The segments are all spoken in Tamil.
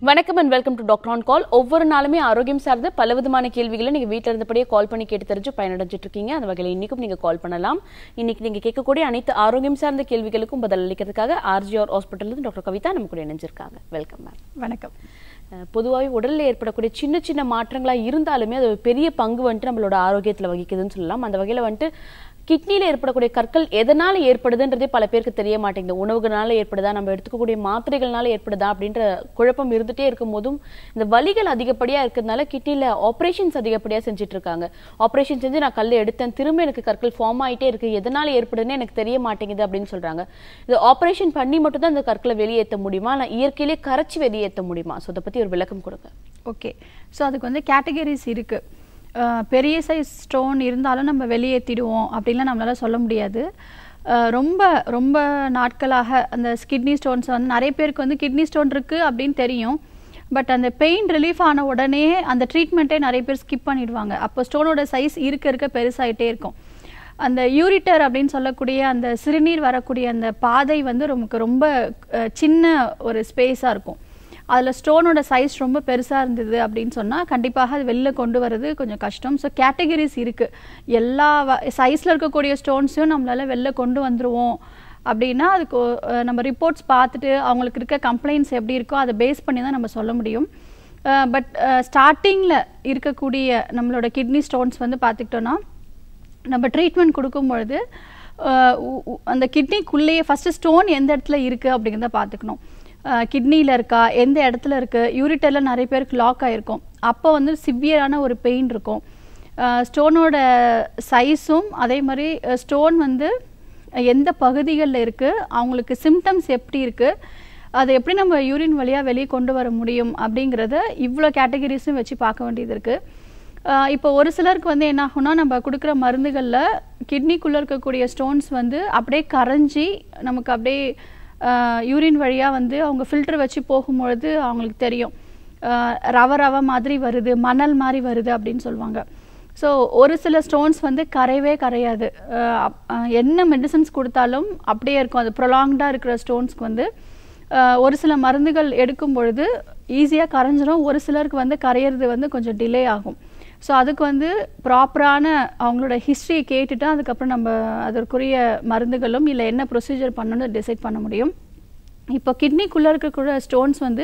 வணக்கம் and welcome to doctor on call ஒவ்வொரு நாளுமே ஆரோக்கியம் சார்ந்த பல விதமான கேள்விகளை நீங்க வீட்டில் இருந்தபடியே கால் பண்ணி கேட்டு தெரிஞ்சு பயனடைஞ்சிட்டு இருக்கீங்க அந்த வகையில் இன்னைக்கும் நீங்க கால் பண்ணலாம் இன்னைக்கு நீங்க கேட்கக்கூடிய அனைத்து ஆரோக்கியம் சார்ந்த கேள்விகளுக்கும் பதில் அளிக்கிறதுக்காக ஆர்ஜிஆர் ஹாஸ்பிட்டல் டாக்டர் கவிதா நம்ம கூட இணைஞ்சிருக்காங்க வெல்கம் மேம் வணக்கம் பொதுவாகவே உடலில் ஏற்படக்கூடிய சின்ன சின்ன மாற்றங்களா இருந்தாலுமே அது ஒரு பெரிய பங்கு வந்துட்டு நம்மளோட ஆரோக்கியத்துல வகிக்குதுன்னு சொல்லலாம் அந்த வகையில வந்துட்டு கிட்னில ஏற்படக்கூடிய கற்கள் எதனால ஏற்படுதுன்றதே பல பேருக்கு தெரிய மாட்டேங்குது உணவுகளால ஏற்படுதா நம்ம எடுத்துக்கக்கூடிய மாத்திரைகள்னால ஏற்படுதா அப்படின்ற குழப்பம் இருந்துட்டே இருக்கும் போதும் இந்த வலிகள் அதிகப்படியா இருக்கிறதுனால கிட்னில ஆப்ரேஷன்ஸ் அதிகப்படியா செஞ்சுட்டு இருக்காங்க ஆப்ரேஷன் செஞ்சு நான் கல் எடுத்தேன் திரும்ப எனக்கு கற்கள் ஃபார்ம் ஆயிட்டே இருக்கு எதனால ஏற்படுதுன்னு எனக்கு தெரிய மாட்டேங்குது அப்படின்னு சொல்றாங்க இது ஆப்ரேஷன் பண்ணி மட்டும் தான் இந்த கற்களை வெளியேற்ற முடியுமா இல்லை இயற்கையிலே கரைச்சி வெளியேற்ற முடியுமா ஸோ அதை பத்தி ஒரு விளக்கம் கொடுங்க ஓகே ஸோ அதுக்கு வந்து கேட்டகரிஸ் இருக்கு அஹ் பெரிய சைஸ் ஸ்டோன் இருந்தாலும் நம்ம வெளியேற்றிடுவோம் அப்படின்லாம் நம்மளால சொல்ல முடியாது அஹ் ரொம்ப ரொம்ப நாட்களாக அந்த கிட்னி ஸ்டோன்ஸ் வந்து நிறைய பேருக்கு வந்து கிட்னி ஸ்டோன் இருக்குது அப்படின்னு தெரியும் பட் அந்த பெயின் ரிலீஃப் ஆன உடனே அந்த ட்ரீட்மெண்ட்டே நிறைய பேர் ஸ்கிப் பண்ணிடுவாங்க அப்போ ஸ்டோனோட சைஸ் இருக்க இருக்க பெருசாயிட்டே இருக்கும் அந்த யூரிட்டர் அப்படின்னு சொல்லக்கூடிய அந்த சிறுநீர் வரக்கூடிய அந்த பாதை வந்து நமக்கு ரொம்ப அஹ், சின்ன ஒரு ஸ்பேஸாக இருக்கும் அதில் ஸ்டோனோட சைஸ் ரொம்ப பெருசாக இருந்தது அப்படின்னு சொன்னால் கண்டிப்பாக அது வெளில கொண்டு வர்றது கொஞ்சம் கஷ்டம் ஸோ கேட்டகரிஸ் இருக்குது எல்லா சைஸில் இருக்கக்கூடிய ஸ்டோன்ஸையும் நம்மளால் வெளில கொண்டு வந்துருவோம் அப்படின்னா அதுக்கு ஒ- அஹ் நம்ம ரிப்போர்ட்ஸ் பார்த்துட்டு அவங்களுக்கு இருக்க கம்ப்ளைண்ட்ஸ் எப்படி இருக்கோ அதை பேஸ் பண்ணி தான் நம்ம சொல்ல முடியும் பட் ஸ்டார்டிங்கில் இருக்கக்கூடிய நம்மளோட கிட்னி ஸ்டோன்ஸ் வந்து பார்த்துக்கிட்டோன்னா நம்ம ட்ரீட்மெண்ட் கொடுக்கும் பொழுது அஹ், உ- உ- அந்த கிட்னிக்குள்ளேயே ஃபஸ்ட்டு ஸ்டோன் எந்த இடத்துல இருக்குது அப்படிங்கிறத பார்த்துக்கணும் கிட்னியில் இருக்கா எந்த இடத்துல இருக்குது யூரிட்டரில் நிறைய பேருக்கு லாக் ஆகிருக்கும் அப்போ வந்து சிவியரான ஒரு பெயின் இருக்கும் ஸ்டோனோட சைஸும் அதே மாதிரி ஸ்டோன் வந்து எந்த பகுதிகளில் இருக்குது அவங்களுக்கு சிம்டம்ஸ் எப்படி இருக்குது அதை எப்படி நம்ம யூரின் வழியாக வெளியே கொண்டு வர முடியும் அப்படிங்கிறத இவ்வளோ கேட்டகரிஸும் வச்சு பார்க்க வேண்டியது இருக்குது ஆஹ் இப்போ ஒரு சிலருக்கு வந்து என்ன ஆகும்னா நம்ம கொடுக்குற மருந்துகளில் கிட்னிக்குள்ளே இருக்கக்கூடிய ஸ்டோன்ஸ் வந்து அப்படியே கரைஞ்சி நமக்கு அப்படியே யூரின் வழியாக வந்து அவங்க ஃபில்டர் வச்சு போகும்பொழுது அவங்களுக்கு தெரியும் ஆஹ் ரவ ரவ மாதிரி வருது மணல் மாதிரி வருது அப்படின்னு சொல்லுவாங்க ஸோ ஒரு சில ஸ்டோன்ஸ் வந்து கரையவே கரையாது ஆஹ் அப்- ஆஹ் என்ன மெடிசன்ஸ் கொடுத்தாலும் அப்படியே இருக்கும் அது ப்ரொலாங்டாக இருக்கிற ஸ்டோன்ஸ்க்கு வந்து ஆஹ் ஒரு சில மருந்துகள் எடுக்கும் பொழுது ஈஸியாக கரைஞ்சிரும் ஒரு சிலருக்கு வந்து கரையிறது வந்து கொஞ்சம் டிலே ஆகும் ஸோ அதுக்கு வந்து ப்ராப்பரான அவங்களோட ஹிஸ்ட்ரியை கேட்டுட்டு அதுக்கப்புறம் நம்ம அதற்குரிய மருந்துகளும் இல்லை என்ன ப்ரொசீஜர் பண்ணணும்னு டிசைட் பண்ண முடியும் இப்போ கிட்னிக்குள்ளே இருக்கக்கூடிய ஸ்டோன்ஸ் வந்து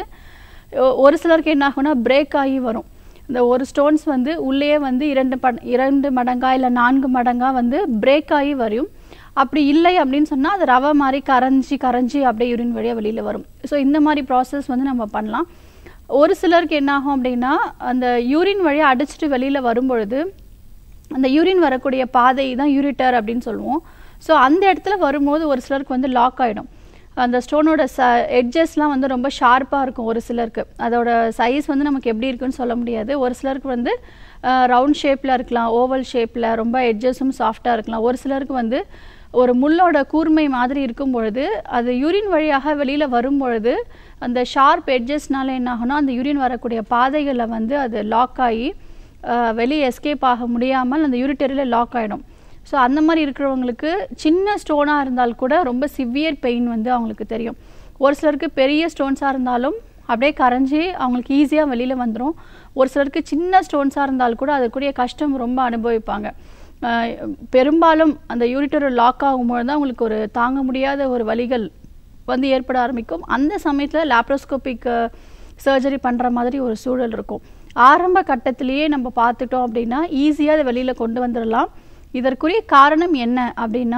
ஒ- ஒரு சிலருக்கு என்ன ஆகும்னா பிரேக் ஆகி வரும் இந்த ஒரு ஸ்டோன்ஸ் வந்து உள்ளேயே வந்து இரண்டு பட இரண்டு மடங்கா இல்லை நான்கு மடங்கா வந்து பிரேக் ஆகி வரும் அப்படி இல்லை அப்படின்னு சொன்னால் அது ரவை மாதிரி கரைஞ்சி கரைஞ்சி அப்படியே யூரின் வழியாக வெளியில் வரும் ஸோ இந்த மாதிரி ப்ராசஸ் வந்து நம்ம பண்ணலாம் ஒரு சிலருக்கு என்ன ஆகும் அப்படின்னா அந்த யூரின் வழியாக அடிச்சிட்டு வெளியில் வரும்பொழுது அந்த யூரின் வரக்கூடிய பாதை தான் யூரிட்டர் அப்படின்னு சொல்லுவோம் ஸோ அந்த இடத்துல வரும்போது ஒரு சிலருக்கு வந்து லாக் ஆகிடும் அந்த ஸ்டோனோட ச எட்ஜஸ்லாம் வந்து ரொம்ப ஷார்ப்பாக இருக்கும் ஒரு சிலருக்கு அதோட சைஸ் வந்து நமக்கு எப்படி இருக்குன்னு சொல்ல முடியாது ஒரு சிலருக்கு வந்து ரவுண்ட் ஷேப்பில் இருக்கலாம் ஓவல் ஷேப்பில் ரொம்ப எட்ஜஸும் சாஃப்டாக இருக்கலாம் ஒரு சிலருக்கு வந்து ஒரு முள்ளோட கூர்மை மாதிரி இருக்கும் பொழுது அது யூரின் வழியாக வெளியில் வரும் பொழுது அந்த ஷார்ப் எட்ஜஸ்னால என்ன ஆகும்னா அந்த யூரின் வரக்கூடிய பாதைகளில் வந்து அது லாக் ஆகி அஹ், வெளியே எஸ்கேப் ஆக முடியாமல் அந்த யூரிட்டரியில் லாக் ஆகிடும் ஸோ அந்த மாதிரி இருக்கிறவங்களுக்கு சின்ன ஸ்டோனாக இருந்தால் கூட ரொம்ப சிவியர் பெயின் வந்து அவங்களுக்கு தெரியும் ஒரு சிலருக்கு பெரிய ஸ்டோன்ஸாக இருந்தாலும் அப்படியே கரைஞ்சி அவங்களுக்கு ஈஸியாக வெளியில் வந்துடும் ஒரு சிலருக்கு சின்ன ஸ்டோன்ஸாக இருந்தால் கூட அதுக்குரிய கஷ்டம் ரொம்ப அனுபவிப்பாங்க அஹ், பெரும்பாலும் அந்த யூரிட்டர் லாக் ஆகும்போது தான் உங்களுக்கு ஒரு தாங்க முடியாத ஒரு வலிகள் வந்து ஏற்பட ஆரம்பிக்கும் அந்த சமயத்தில் லேப்ரோஸ்கோபிக் சர்ஜரி பண்ணுற மாதிரி ஒரு சூழல் இருக்கும் ஆரம்ப கட்டத்திலேயே நம்ம பார்த்துட்டோம் அப்படின்னா ஈஸியாக அதை வெளியில் கொண்டு வந்துடலாம் இதற்குரிய காரணம் என்ன அப்படின்னா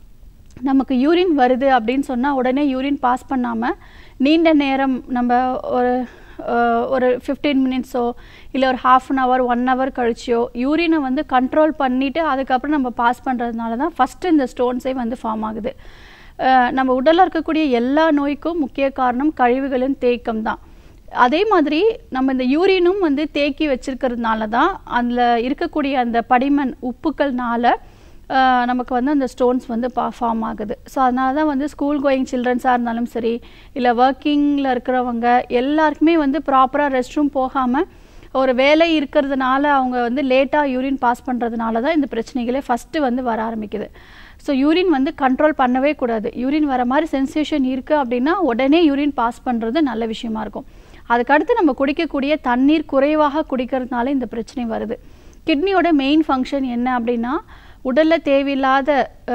நமக்கு யூரின் வருது அப்படின்னு சொன்னால் உடனே யூரின் பாஸ் பண்ணாமல் நீண்ட நேரம் நம்ம ஒரு அஹ், ஒரு ஃபிஃப்டீன் மினிட்ஸோ இல்லை ஒரு half an hour one hour கழிச்சியோ யூரினை வந்து கண்ட்ரோல் பண்ணிவிட்டு அதுக்கப்புறம் நம்ம பாஸ் பண்ணுறதுனால தான் ஃபஸ்ட்டு இந்த ஸ்டோன்ஸே வந்து ஃபார்ம் ஆகுது அஹ், நம்ம உடலில் இருக்கக்கூடிய எல்லா நோய்க்கும் முக்கிய காரணம் கழிவுகளின் தேக்கம் தான் அதே மாதிரி நம்ம இந்த யூரினும் வந்து தேக்கி வச்சிருக்கிறதுனால தான் அதில் இருக்கக்கூடிய அந்த படிமன் உப்புக்கள்னால ஆஹ், நமக்கு வந்து அந்த ஸ்டோன்ஸ் வந்து பா ஃபார்ம் ஆகுது ஸோ அதனால தான் வந்து ஸ்கூல் கோயிங் சில்ட்ரன்ஸாக இருந்தாலும் சரி இல்லை ஒர்க்கிங்கில் இருக்கிறவங்க எல்லாருக்குமே வந்து ப்ராப்பராக ரெஸ்ட் ரூம் போகாமல் ஒரு வேலை இருக்கிறதுனால அவங்க வந்து லேட்டாக யூரின் பாஸ் பண்ணுறதுனால தான் இந்த பிரச்சனைகளே ஃபஸ்ட்டு வந்து வர ஆரம்பிக்குது ஸோ யூரின் வந்து கண்ட்ரோல் பண்ணவே கூடாது யூரின் வர மாதிரி சென்சேஷன் இருக்குது அப்படின்னா உடனே யூரின் பாஸ் பண்ணுறது நல்ல விஷயமா இருக்கும் அதுக்கடுத்து நம்ம குடிக்கக்கூடிய தண்ணீர் குறைவாக குடிக்கிறதுனால இந்த பிரச்சனை வருது கிட்னியோட மெயின் ஃபங்க்ஷன் என்ன அப்படின்னா உடலில் தேவையில்லாத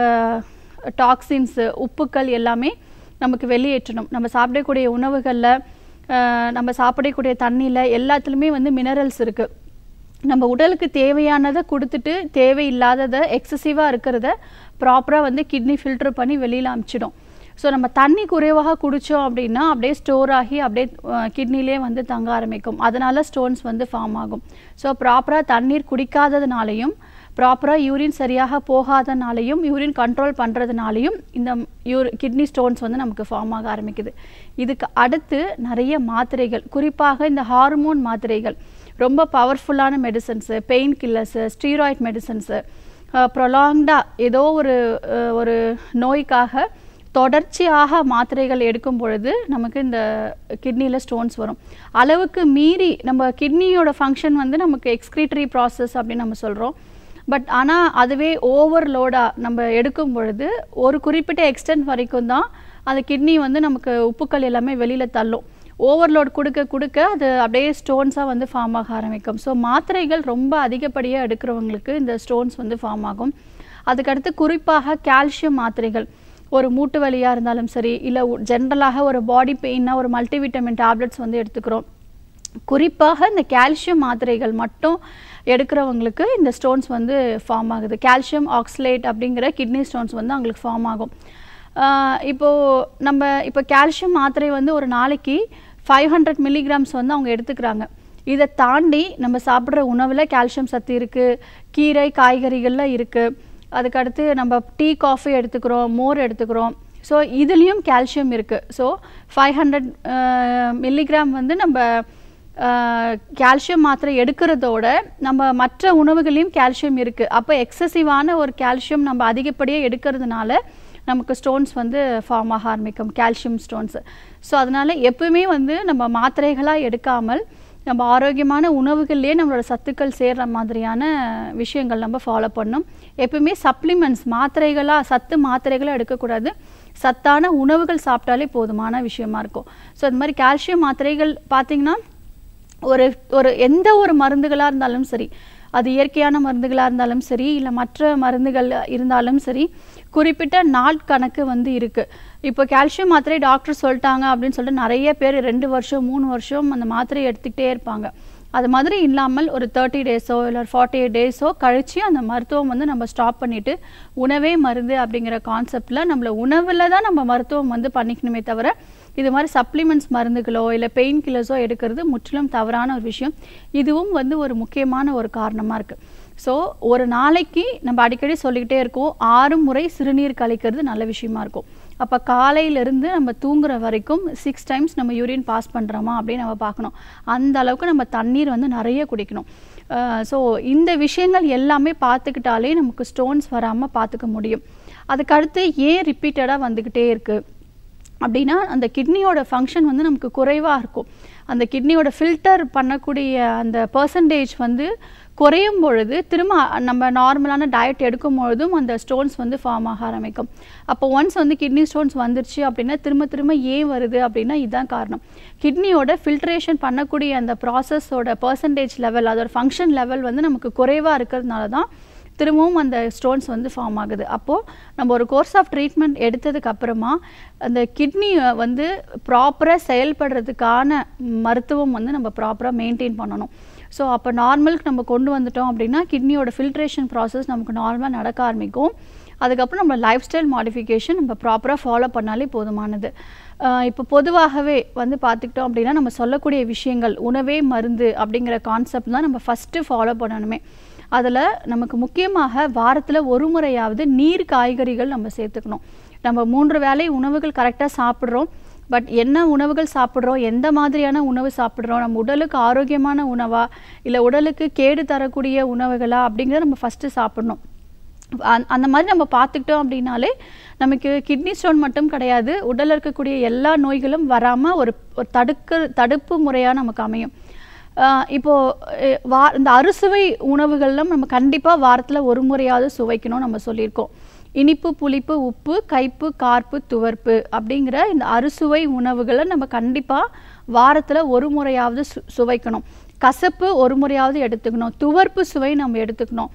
டாக்ஸின்ஸு உப்புக்கள் எல்லாமே நமக்கு வெளியேற்றணும் நம்ம சாப்பிடக்கூடிய உணவுகளில் நம்ம சாப்பிடக்கூடிய தண்ணியில் எல்லாத்துலேயுமே வந்து மினரல்ஸ் இருக்குது நம்ம உடலுக்கு தேவையானதை கொடுத்துட்டு தேவையில்லாததை எக்ஸசிவாக இருக்கிறத ப்ராப்பராக வந்து கிட்னி ஃபில்டர் பண்ணி வெளியில் அமுச்சிடும் ஸோ நம்ம தண்ணி குறைவாக குடித்தோம் அப்படின்னா அப்படியே ஸ்டோர் ஆகி அப்படியே கிட்னிலே வந்து தங்க ஆரம்பிக்கும் அதனால ஸ்டோன்ஸ் வந்து ஃபார்ம் ஆகும் ஸோ ப்ராப்பராக தண்ணீர் குடிக்காததுனாலையும் ப்ராப்பராக யூரின் சரியாக போகாதனாலையும் யூரின் கண்ட்ரோல் பண்ணுறதுனாலையும் இந்த யூர் கிட்னி ஸ்டோன்ஸ் வந்து நமக்கு ஃபார்ம் ஆக ஆரம்பிக்குது இதுக்கு அடுத்து நிறைய மாத்திரைகள் குறிப்பாக இந்த ஹார்மோன் மாத்திரைகள் ரொம்ப பவர்ஃபுல்லான medicines pain killers steroid medicines ப்ரொலாங்டாக ஏதோ ஒரு அஹ், ஒரு நோய்க்காக தொடர்ச்சியாக மாத்திரைகள் எடுக்கும் பொழுது நமக்கு இந்த கிட்னியில் ஸ்டோன்ஸ் வரும் அளவுக்கு மீறி நம்ம கிட்னியோட ஃபங்க்ஷன் வந்து நமக்கு எக்ஸ்க்ரீட்டரி ப்ராசஸ் அப்படின்னு நம்ம சொல்கிறோம் பட் ஆனால் அதுவே ஓவர்லோடாக நம்ம எடுக்கும் பொழுது ஒரு குறிப்பிட்ட எக்ஸ்டென்ட் வரைக்கும் தான் அந்த கிட்னி வந்து நமக்கு உப்புக்கள் எல்லாமே வெளியில் தள்ளும் ஓவர்லோட் கொடுக்க கொடுக்க அது அப்படியே ஸ்டோன்ஸாக வந்து ஃபார்ம் ஆக ஆரம்பிக்கும் ஸோ மாத்திரைகள் ரொம்ப அதிகப்படியாக எடுக்கிறவங்களுக்கு இந்த ஸ்டோன்ஸ் வந்து ஃபார்ம் ஆகும் அதுக்கடுத்து குறிப்பாக கால்சியம் மாத்திரைகள் ஒரு மூட்டு வலியாக இருந்தாலும் சரி இல்லை ஜென்ரலாக ஒரு பாடி பெயின்னா ஒரு மல்டிவிட்டமின் டேப்லெட்ஸ் வந்து எடுத்துக்கிறோம் குறிப்பாக இந்த கால்சியம் மாத்திரைகள் மட்டும் எடுக்கிறவங்களுக்கு இந்த ஸ்டோன்ஸ் வந்து ஃபார்ம் ஆகுது கால்சியம் ஆக்ஸ்லேட் அப்படிங்கிற கிட்னி ஸ்டோன்ஸ் வந்து அவங்களுக்கு ஃபார்ம் ஆகும் ஆஹ் இப்போ நம்ம இப்போ கால்சியம் மாத்திரை வந்து ஒரு நாளைக்கு ஃபைவ் ஹண்ட்ரட் மில்லிகிராம்ஸ் வந்து அவங்க எடுத்துக்கிறாங்க இதை தாண்டி நம்ம சாப்பிட்ற உணவில் கால்சியம் சத்து இருக்குது கீரை காய்கறிகள்ல இருக்குது அதுக்கடுத்து நம்ம டீ காஃபி எடுத்துக்கிறோம் மோர் எடுத்துக்கிறோம் ஸோ இதுலேயும் கால்சியம் இருக்குது ஸோ ஃபைவ் ஹண்ட்ரட் மில்லிகிராம் வந்து நம்ம கால்சியம் மாத்திரை எடுக்கிறதோட நம்ம மற்ற உணவுகளையும் கால்சியம் இருக்குது அப்போ எக்ஸசிவான ஒரு கால்சியம் நம்ம அதிகப்படியாக எடுக்கிறதுனால நமக்கு ஸ்டோன்ஸ் வந்து ஃபார்ம் ஆக ஆரம்பிக்கும் கால்சியம் ஸ்டோன்ஸ் ஸோ அதனால எப்பவுமே வந்து நம்ம மாத்திரைகளாக எடுக்காமல் நம்ம ஆரோக்கியமான உணவுகள்லேயே நம்மளோட சத்துக்கள் சேர்ற மாதிரியான விஷயங்கள் நம்ம ஃபாலோ பண்ணணும் எப்பவுமே சப்ளிமெண்ட்ஸ் மாத்திரைகளாக சத்து மாத்திரைகளாக எடுக்கக்கூடாது சத்தான உணவுகள் சாப்பிட்டாலே போதுமான விஷயமா இருக்கும் ஸோ அது மாதிரி கால்சியம் மாத்திரைகள் பார்த்தீங்கன்னா ஒரு ஒரு எந்த ஒரு மருந்துகளாக இருந்தாலும் சரி அது இயற்கையான மருந்துகளாக இருந்தாலும் சரி இல்லை மற்ற மருந்துகள் இருந்தாலும் சரி குறிப்பிட்ட நாட்கணக்கு வந்து இருக்குது இப்போ கால்சியம் மாத்திரை டாக்டர் சொல்லிட்டாங்க அப்படின்னு சொல்லிட்டு நிறைய பேர் ரெண்டு வருஷம் மூணு வருஷம் அந்த மாத்திரையை எடுத்துக்கிட்டே இருப்பாங்க அது மாதிரி இல்லாமல் ஒரு தேர்ட்டி டேஸோ இல்லை ஒரு ஃபார்ட்டி எயிட் டேஸோ கழித்து அந்த மருத்துவம் வந்து நம்ம ஸ்டாப் பண்ணிவிட்டு உணவே மருந்து அப்படிங்கிற கான்செப்டில் நம்மள உணவில் தான் நம்ம மருத்துவம் வந்து பண்ணிக்கணுமே தவிர இது மாதிரி சப்ளிமெண்ட்ஸ் மருந்துகளோ இல்லை பெயின் கில்லர்ஸோ எடுக்கிறது முற்றிலும் தவறான ஒரு விஷயம் இதுவும் வந்து ஒரு முக்கியமான ஒரு காரணமாக இருக்குது ஸோ ஒரு நாளைக்கு நம்ம அடிக்கடி சொல்லிக்கிட்டே இருக்கோம் ஆறு முறை சிறுநீர் கழிக்கிறது நல்ல விஷயமா இருக்கும் அப்போ காலையிலேருந்து நம்ம தூங்குற வரைக்கும் சிக்ஸ் டைம்ஸ் நம்ம யூரின் பாஸ் பண்ணுறோமா அப்படின்னு நம்ம பார்க்கணும் அந்த அளவுக்கு நம்ம தண்ணீர் வந்து நிறைய குடிக்கணும் ஸோ இந்த விஷயங்கள் எல்லாமே பார்த்துக்கிட்டாலே நமக்கு ஸ்டோன்ஸ் வராமல் பார்த்துக்க முடியும் அதுக்கடுத்து ஏன் ரிப்பீட்டடாக வந்துக்கிட்டே இருக்குது அப்படின்னா அந்த கிட்னியோட ஃபங்க்ஷன் வந்து நமக்கு குறைவாக இருக்கும் அந்த கிட்னியோட ஃபில்டர் பண்ணக்கூடிய அந்த பர்சன்டேஜ் வந்து குறையும் பொழுது திரும்ப நம்ம நார்மலான டயட் எடுக்கும் பொழுதும் அந்த ஸ்டோன்ஸ் வந்து ஃபார்ம் ஆக ஆரம்பிக்கும் அப்போ ஒன்ஸ் வந்து கிட்னி ஸ்டோன்ஸ் வந்துருச்சு அப்படின்னா திரும்ப திரும்ப ஏன் வருது அப்படின்னா இதுதான் காரணம் கிட்னியோட ஃபில்ட்ரேஷன் பண்ணக்கூடிய அந்த ப்ராசஸோட பர்சன்டேஜ் லெவல் அதோட ஃபங்க்ஷன் லெவல் வந்து நமக்கு குறைவாக இருக்கிறதுனால தான் திரும்பவும் அந்த ஸ்டோன்ஸ் வந்து ஃபார்ம் ஆகுது அப்போது நம்ம ஒரு கோர்ஸ் ஆஃப் ட்ரீட்மெண்ட் எடுத்ததுக்கு அப்புறமா அந்த கிட்னி வந்து ப்ராப்பராக செயல்படுறதுக்கான மருத்துவம் வந்து நம்ம ப்ராப்பராக மெயின்டைன் பண்ணணும் ஸோ அப்போ நார்மலுக்கு நம்ம கொண்டு வந்துட்டோம் அப்படின்னா கிட்னியோட ஃபில்ட்ரேஷன் ப்ராசஸ் நமக்கு நார்மலாக நடக்க ஆரம்பிக்கும் அதுக்கப்புறம் நம்ம லைஃப் ஸ்டைல் மாடிஃபிகேஷன் நம்ம ப்ராப்பராக ஃபாலோ பண்ணாலே போதுமானது ஆஹ் இப்போ பொதுவாகவே வந்து பார்த்துக்கிட்டோம் அப்படின்னா நம்ம சொல்லக்கூடிய விஷயங்கள் உணவே மருந்து அப்படிங்கிற கான்செப்ட் தான் நம்ம ஃபஸ்ட்டு ஃபாலோ பண்ணணுமே அதில் நமக்கு முக்கியமாக வாரத்தில் ஒரு முறையாவது நீர் காய்கறிகள் நம்ம சேர்த்துக்கணும் நம்ம மூன்று வேளை உணவுகள் கரெக்டாக சாப்பிட்றோம் பட் என்ன உணவுகள் சாப்பிட்றோம் எந்த மாதிரியான உணவு சாப்பிட்றோம் நம்ம உடலுக்கு ஆரோக்கியமான உணவா இல்லை உடலுக்கு கேடு தரக்கூடிய உணவுகளா அப்படிங்கிறத நம்ம ஃபஸ்ட்டு சாப்பிடணும் அந்த- அந்த மாதிரி நம்ம பார்த்துக்கிட்டோம் அப்படின்னாலே நமக்கு கிட்னி ஸ்டோன் மட்டும் கிடையாது உடலில் இருக்கக்கூடிய எல்லா நோய்களும் வராமல் ஒரு ஒரு தடுக்க தடுப்பு முறையாக நமக்கு அமையும் ஆஹ் இப்போ அஹ் வா இந்த அறுசுவை உணவுகள்லாம் நம்ம கண்டிப்பாக வாரத்தில் ஒரு முறையாவது சுவைக்கணும் நம்ம சொல்லியிருக்கோம் இனிப்பு புளிப்பு உப்பு கைப்பு கார்ப்பு துவர்ப்பு அப்படிங்கிற இந்த அறுசுவை உணவுகளை நம்ம கண்டிப்பாக வாரத்தில் ஒரு முறையாவது சு சுவைக்கணும் கசப்பு ஒரு முறையாவது எடுத்துக்கணும் துவர்ப்பு சுவை நம்ம எடுத்துக்கணும்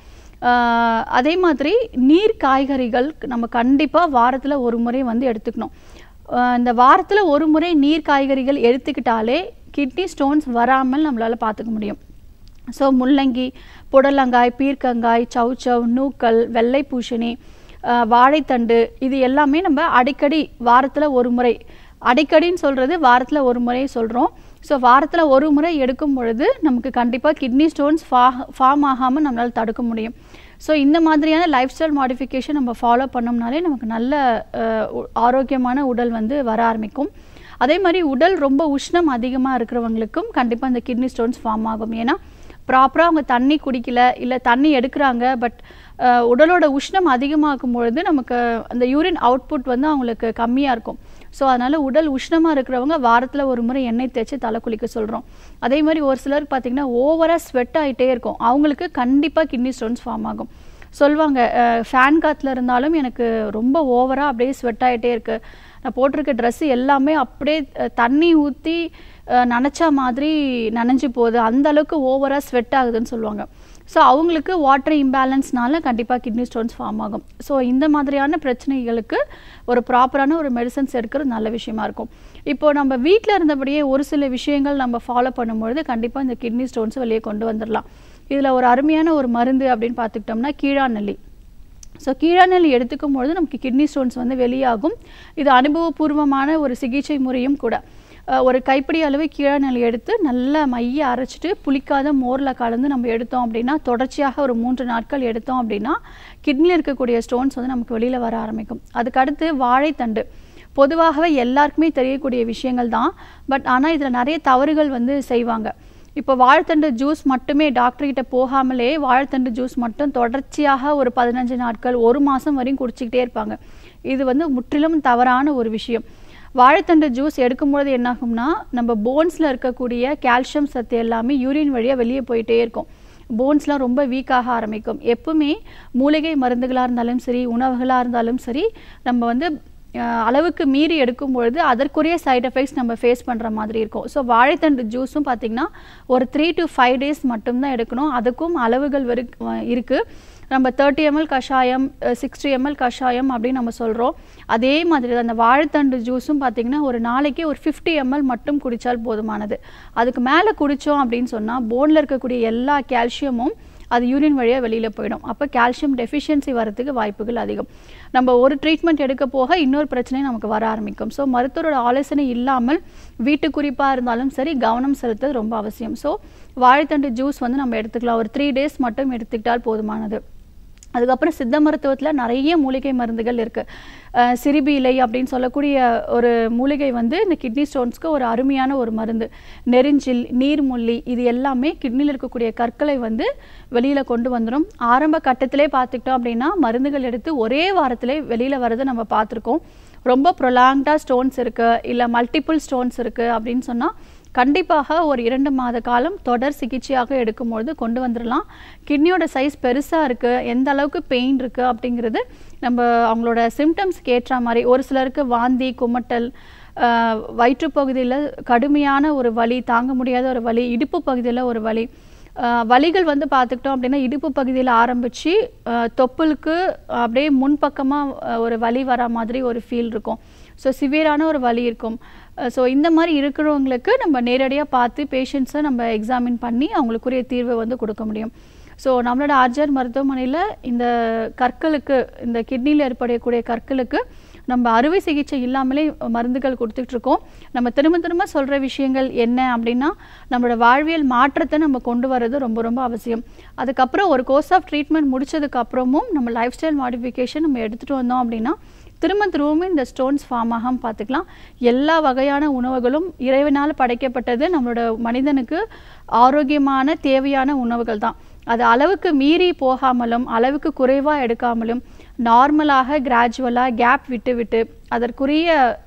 ஆஹ் அதே மாதிரி நீர் காய்கறிகள் நம்ம கண்டிப்பாக வாரத்தில் ஒரு முறை வந்து எடுத்துக்கணும் ஆஹ் இந்த வாரத்தில் ஒரு முறை நீர் காய்கறிகள் எடுத்துக்கிட்டாலே கிட்னி ஸ்டோன்ஸ் வராமல் நம்மளால் பார்த்துக்க முடியும் ஸோ முள்ளங்கி புடலங்காய் பீர்க்கங்காய் சவுச்சவ் நூக்கல் வெள்ளை பூசணி ஆஹ் வாழைத்தண்டு இது எல்லாமே நம்ம அடிக்கடி வாரத்தில் ஒரு முறை அடிக்கடின்னு சொல்கிறது வாரத்தில் ஒரு முறை சொல்கிறோம் ஸோ வாரத்தில் ஒரு முறை எடுக்கும் பொழுது நமக்கு கண்டிப்பாக கிட்னி ஸ்டோன்ஸ் ஃபா ஃபார்ம் ஆகாமல் நம்மளால் தடுக்க முடியும் ஸோ இந்த மாதிரியான லைஃப் ஸ்டைல் மாடிஃபிகேஷன் நம்ம ஃபாலோ பண்ணோம்னாலே நமக்கு நல்ல அஹ், உ- ஆரோக்கியமான உடல் வந்து வர ஆரம்பிக்கும் அதே மாதிரி உடல் ரொம்ப உஷ்ணம் அதிகமாக இருக்கிறவங்களுக்கும் கண்டிப்பாக இந்த கிட்னி ஸ்டோன்ஸ் ஃபார்ம் ஆகும் ஏன்னா ப்ராப்பராக அவங்க தண்ணி குடிக்கல இல்லை தண்ணி எடுக்கிறாங்க பட் உடலோட உஷ்ணம் அதிகமாகும் பொழுது நமக்கு அந்த யூரின் அவுட்புட் வந்து அவங்களுக்கு கம்மியாக இருக்கும் ஸோ அதனால் உடல் உஷ்ணமாக இருக்கிறவங்க வாரத்தில் ஒரு முறை எண்ணெய் தேய்ச்சி தலை குளிக்க சொல்கிறோம் அதே மாதிரி ஒரு சிலருக்கு பார்த்தீங்கன்னா ஓவராக ஸ்வெட் ஆகிட்டே இருக்கும் அவங்களுக்கு கண்டிப்பாக கிட்னி ஸ்டோன்ஸ் ஃபார்ம் ஆகும் சொல்லுவாங்க ஃபேன் காற்றுல இருந்தாலும் எனக்கு ரொம்ப ஓவராக அப்படியே ஸ்வெட் ஆகிட்டே இருக்கு நான் போட்டிருக்க ட்ரெஸ்ஸு எல்லாமே அப்படியே அஹ், தண்ணி ஊற்றி நனைச்சா மாதிரி நனைஞ்சு போகுது அந்த அளவுக்கு ஓவராக ஸ்வெட் ஆகுதுன்னு சொல்லுவாங்க ஸோ அவங்களுக்கு வாட்டர் இம்பேலன்ஸ்னால கண்டிப்பாக கிட்னி ஸ்டோன்ஸ் ஃபார்ம் ஆகும் ஸோ இந்த மாதிரியான பிரச்சனைகளுக்கு ஒரு ப்ராப்பரான ஒரு மெடிசன்ஸ் எடுக்கிறது நல்ல விஷயமா இருக்கும் இப்போ நம்ம வீட்டில் இருந்தபடியே ஒரு சில விஷயங்கள் நம்ம ஃபாலோ பண்ணும்பொழுது கண்டிப்பாக இந்த கிட்னி ஸ்டோன்ஸ் வெளியே கொண்டு வந்துடலாம் இதில் ஒரு அருமையான ஒரு மருந்து அப்படின்னு பார்த்துக்கிட்டோம்னா கீழாநெல்லி ஸோ கீழாநெல்லி எடுத்துக்கும் பொழுது நமக்கு கிட்னி ஸ்டோன்ஸ் வந்து வெளியாகும் இது அனுபவபூர்வமான ஒரு சிகிச்சை முறையும் கூட அஹ் ஒரு கைப்பிடி அளவு கீழாநெல்லி எடுத்து நல்லா மைய அரைச்சிட்டு புளிக்காத மோரில் கலந்து நம்ம எடுத்தோம் அப்படின்னா தொடர்ச்சியாக ஒரு மூன்று நாட்கள் எடுத்தோம் அப்படின்னா கிட்னியில் இருக்கக்கூடிய ஸ்டோன்ஸ் வந்து நமக்கு வெளியில் வர ஆரம்பிக்கும் அதுக்கடுத்து வாழைத்தண்டு பொதுவாகவே எல்லாருக்குமே தெரியக்கூடிய விஷயங்கள் தான் பட் ஆனால் இதில் நிறைய தவறுகள் வந்து செய்வாங்க இப்போ வாழைத்தண்டு ஜூஸ் மட்டுமே டாக்டர் கிட்ட போகாமலே வாழைத்தண்டு ஜூஸ் மட்டும் தொடர்ச்சியாக ஒரு பதினஞ்சு நாட்கள் ஒரு மாதம் வரையும் குடிச்சிக்கிட்டே இருப்பாங்க இது வந்து முற்றிலும் தவறான ஒரு விஷயம் வாழைத்தண்டு ஜூஸ் எடுக்கும்பொழுது என்னாகும்னா நம்ம போன்ஸில் இருக்கக்கூடிய கால்சியம் சத்து எல்லாமே யூரின் வழியாக வெளியே போயிட்டே இருக்கும் போன்ஸ்லாம் ரொம்ப வீக்காக ஆரம்பிக்கும் எப்பவுமே மூலிகை மருந்துகளாக இருந்தாலும் சரி உணவுகளாக இருந்தாலும் சரி நம்ம வந்து அஹ், அளவுக்கு மீறி எடுக்கும் பொழுது அதற்குரிய சைடு எஃபெக்ட்ஸ் நம்ம ஃபேஸ் பண்ணுற மாதிரி இருக்கும் ஸோ வாழைத்தண்டு ஜூஸும் பார்த்திங்கன்னா ஒரு த்ரீ டு ஃபைவ் டேஸ் மட்டும்தான் எடுக்கணும் அதுக்கும் அளவுகள் வெறு இருக்குது நம்ம தேர்ட்டி எம்எல் கஷாயம் சிக்ஸ்டி எம்எல் கஷாயம் அப்படின்னு நம்ம சொல்கிறோம் அதே மாதிரி தான் அந்த வாழைத்தண்டு ஜூஸும் பார்த்திங்கன்னா ஒரு நாளைக்கு ஒரு ஃபிஃப்டி எம்எல் மட்டும் குடித்தால் போதுமானது அதுக்கு மேலே குடித்தோம் அப்படின்னு சொன்னால் போனில் இருக்கக்கூடிய எல்லா கால்சியமும் அது யூரின் வழியாக வெளியில் போயிடும் அப்போ கால்சியம் டெஃபிஷியன்சி வரதுக்கு வாய்ப்புகள் அதிகம் நம்ம ஒரு ட்ரீட்மெண்ட் எடுக்க போக இன்னொரு பிரச்சனை நமக்கு வர ஆரம்பிக்கும் ஸோ மருத்துவரோட ஆலோசனை இல்லாமல் வீட்டு குறிப்பாக இருந்தாலும் சரி கவனம் செலுத்துறது ரொம்ப அவசியம் ஸோ வாழைத்தண்டு ஜூஸ் வந்து நம்ம எடுத்துக்கலாம் ஒரு த்ரீ டேஸ் மட்டும் எடுத்துக்கிட்டால் போதுமானது அதுக்கப்புறம் சித்த மருத்துவத்தில் நிறைய மூலிகை மருந்துகள் இருக்குது சிரிபி இலை அப்படின்னு சொல்லக்கூடிய ஒரு மூலிகை வந்து இந்த கிட்னி ஸ்டோன்ஸ்க்கு ஒரு அருமையான ஒரு மருந்து நெரிஞ்சில் நீர்முள்ளி இது எல்லாமே கிட்னியில் இருக்கக்கூடிய கற்களை வந்து வெளியில் கொண்டு வந்துடும் ஆரம்ப கட்டத்திலே பார்த்துக்கிட்டோம் அப்படின்னா மருந்துகள் எடுத்து ஒரே வாரத்திலே வெளியில் வரதை நம்ம பார்த்துருக்கோம் ரொம்ப ப்ரொலாங்டாக ஸ்டோன்ஸ் இருக்குது இல்லை மல்டிபிள் ஸ்டோன்ஸ் இருக்குது அப்படின்னு சொன்னால் கண்டிப்பாக ஒரு இரண்டு மாத காலம் தொடர் சிகிச்சையாக எடுக்கும்பொழுது கொண்டு வந்துடலாம் கிட்னியோட சைஸ் பெருசாக இருக்குது எந்த அளவுக்கு பெயின் இருக்குது அப்படிங்கிறது நம்ம அவங்களோட சிம்டம்ஸ்க்கு ஏற்ற மாதிரி ஒரு சிலருக்கு வாந்தி குமட்டல் ஆஹ், வயிற்றுப் பகுதியில் கடுமையான ஒரு வலி தாங்க முடியாத ஒரு வலி இடுப்பு பகுதியில் ஒரு வலி ஆஹ், வலிகள் வந்து பார்த்துக்கிட்டோம் அப்படின்னா இடுப்பு பகுதியில் ஆரம்பித்து தொப்புளுக்கு அப்படியே முன்பக்கமாக ஒரு வலி வர மாதிரி ஒரு ஃபீல் இருக்கும் ஸோ சிவியரான ஒரு வலி இருக்கும் ஸோ இந்த மாதிரி இருக்கிறவங்களுக்கு நம்ம நேரடியாக பார்த்து பேஷண்ட்ஸை நம்ம எக்ஸாமின் பண்ணி அவங்களுக்குரிய தீர்வை வந்து கொடுக்க முடியும் ஸோ நம்மளோட ஆர்ஜர் மருத்துவமனையில் இந்த கற்களுக்கு இந்த கிட்னியில் ஏற்படக்கூடிய கற்களுக்கு நம்ம அறுவை சிகிச்சை இல்லாமலே மருந்துகள் கொடுத்துட்டு இருக்கோம் நம்ம திரும்ப திரும்ப சொல்கிற விஷயங்கள் என்ன அப்படின்னா நம்மளோட வாழ்வியல் மாற்றத்தை நம்ம கொண்டு வர்றது ரொம்ப ரொம்ப அவசியம் அதுக்கப்புறம் ஒரு கோர்ஸ் ஆஃப் ட்ரீட்மெண்ட் முடிச்சதுக்கு அப்புறமும் நம்ம லைஃப் ஸ்டைல் மாடிஃபிகேஷன் நம்ம எடுத்துகிட்டு வந்தோம் அப்படின்னா திரும்ப திரும்பவும் இந்த ஸ்டோன்ஸ் ஃபார்ம் ஆகாம பார்த்துக்கலாம் எல்லா வகையான உணவுகளும் இறைவனால் படைக்கப்பட்டது நம்மளோட மனிதனுக்கு ஆரோக்கியமான தேவையான உணவுகள் தான் அது அளவுக்கு மீறி போகாமலும் அளவுக்கு குறைவாக எடுக்காமலும் நார்மலாக கிராஜுவலாக கேப் விட்டு விட்டு அதற்குரிய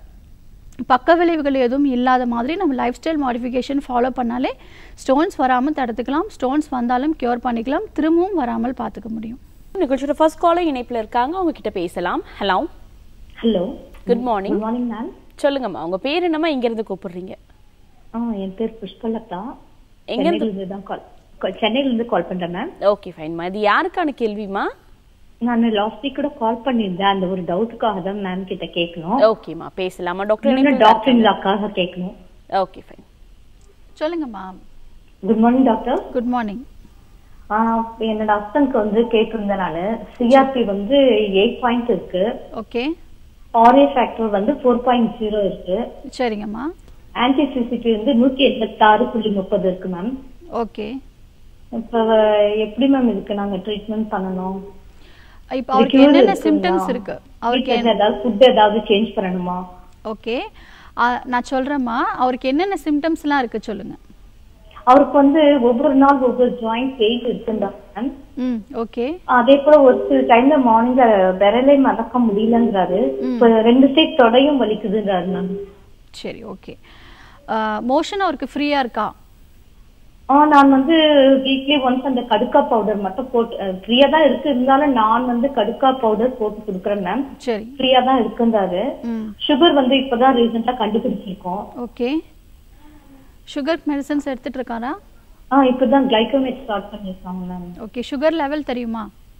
பக்க விளைவுகள் எதுவும் இல்லாத மாதிரி நம்ம லைஃப் ஸ்டைல் மாடிஃபிகேஷன் ஃபாலோ பண்ணாலே ஸ்டோன்ஸ் வராமல் தடுத்துக்கலாம் ஸ்டோன்ஸ் வந்தாலும் க்யூர் பண்ணிக்கலாம் திரும்பவும் வராமல் பார்த்துக்க முடியும் நிகழ்ச்சியோட ஃபர்ஸ்ட் காலர் இணைப்புல இருக்காங்க அவங்க கிட்ட பேசலாம் hello hello good morning good morning ma'am சொல்லுங்கம்மா உங்க பேர் என்னம்மா இங்க இருந்து கூப்பிடுறீங்க ஆ என் பேர் புஷ்பலதா எங்க இருந்து? சென்னையில இருந்து தான் கால் சென்னையில இருந்து கால் பண்றேன் மேம் ஓகே ஃபைன்மா இது யாருக்கான கேள்விமா நான் லாஸ்ட் வீக் கூட கால் பண்ணியிருந்தேன் அந்த ஒரு டவுட்டுக்காக தான் மேம் கிட்ட கேட்கணும் ஓகேம்மா பேசலாமா டாக்டர் இன்னொன்னு இணைப்புல டாக்டர் இருக்காங்க. இல்லாக்காக கேட்கணும் ஓகே ஃபைன் சொல்லுங்கம்மா good morning doctor good morning ஆ, என்னோட ஹஸ்பண்ட்க்கு வந்து கேட்டிருந்தேன் நானு சிஆர்பி வந்து எயிட் பாயிண்ட் இருக்கு ஓகே ஆர்ஏ ஃபேக்டர் வந்து ஃபோர் பாயிண்ட் ஜீரோ இருக்கு சரிங்கம்மா ஆன்டி சிசிபி வந்து நூத்தி எண்பத்தாறு புள்ளி முப்பது இருக்கு மேம் ஓகே இப்ப எப்படி மேம் இதுக்கு நாங்க ட்ரீட்மெண்ட் பண்ணணும் இப்போ அவருக்கு cure என்னென்ன இருக்குங்களா? சிம்டம்ஸ் இருக்கு அவருக்கு வீட்ல ஏதாவது ஃபுட் ஏதாவது சேஞ்ச் பண்ணணுமா ஓகே நான் சொல்றேம்மா அவருக்கு என்னென்ன சிம்டம்ஸ்லாம் இருக்கு சொல்லுங்க அவருக்கு வந்து ஒவ்வொரு நாள் ஒவ்வொரு ஜாயிண்ட் பெயின் இருக்குண்டா மேம் ம் ஓகே அதே போல ஒரு சில டைம்ல மார்னிங்ல விரலே மடக்க முடியலங்கிறாரு இப்ப ரெண்டு சைட் தொடையும் வலிக்குதுன்றாரு மேம் சரி ஓகே மோஷன் அவருக்கு ஃப்ரீயா இருக்கா ஆ நான் வந்து வீக்லி ஒன்ஸ் அந்த கடுக்கா பவுடர் மட்டும் போட்டு ஃப்ரீயா தான் இருக்கு இருந்தாலும் நான் வந்து கடுக்கா பவுடர் போட்டு கொடுக்குறேன் மேம் சரி ஃப்ரீயா தான் இருக்குன்றாரு ம் சுகர் வந்து இப்பதான் ரீசெண்டா கண்டுபிடிச்சிருக்கோம் ஓகே சுகர் மெடிசன்ஸ் எடுத்துட்டு இருக்காரா ஆ இப்பதான் கிளைகோமேட் ஸ்டார்ட் பண்ணிருக்காங்க மேம் ஓகே சுகர் லெவல் தெரியுமா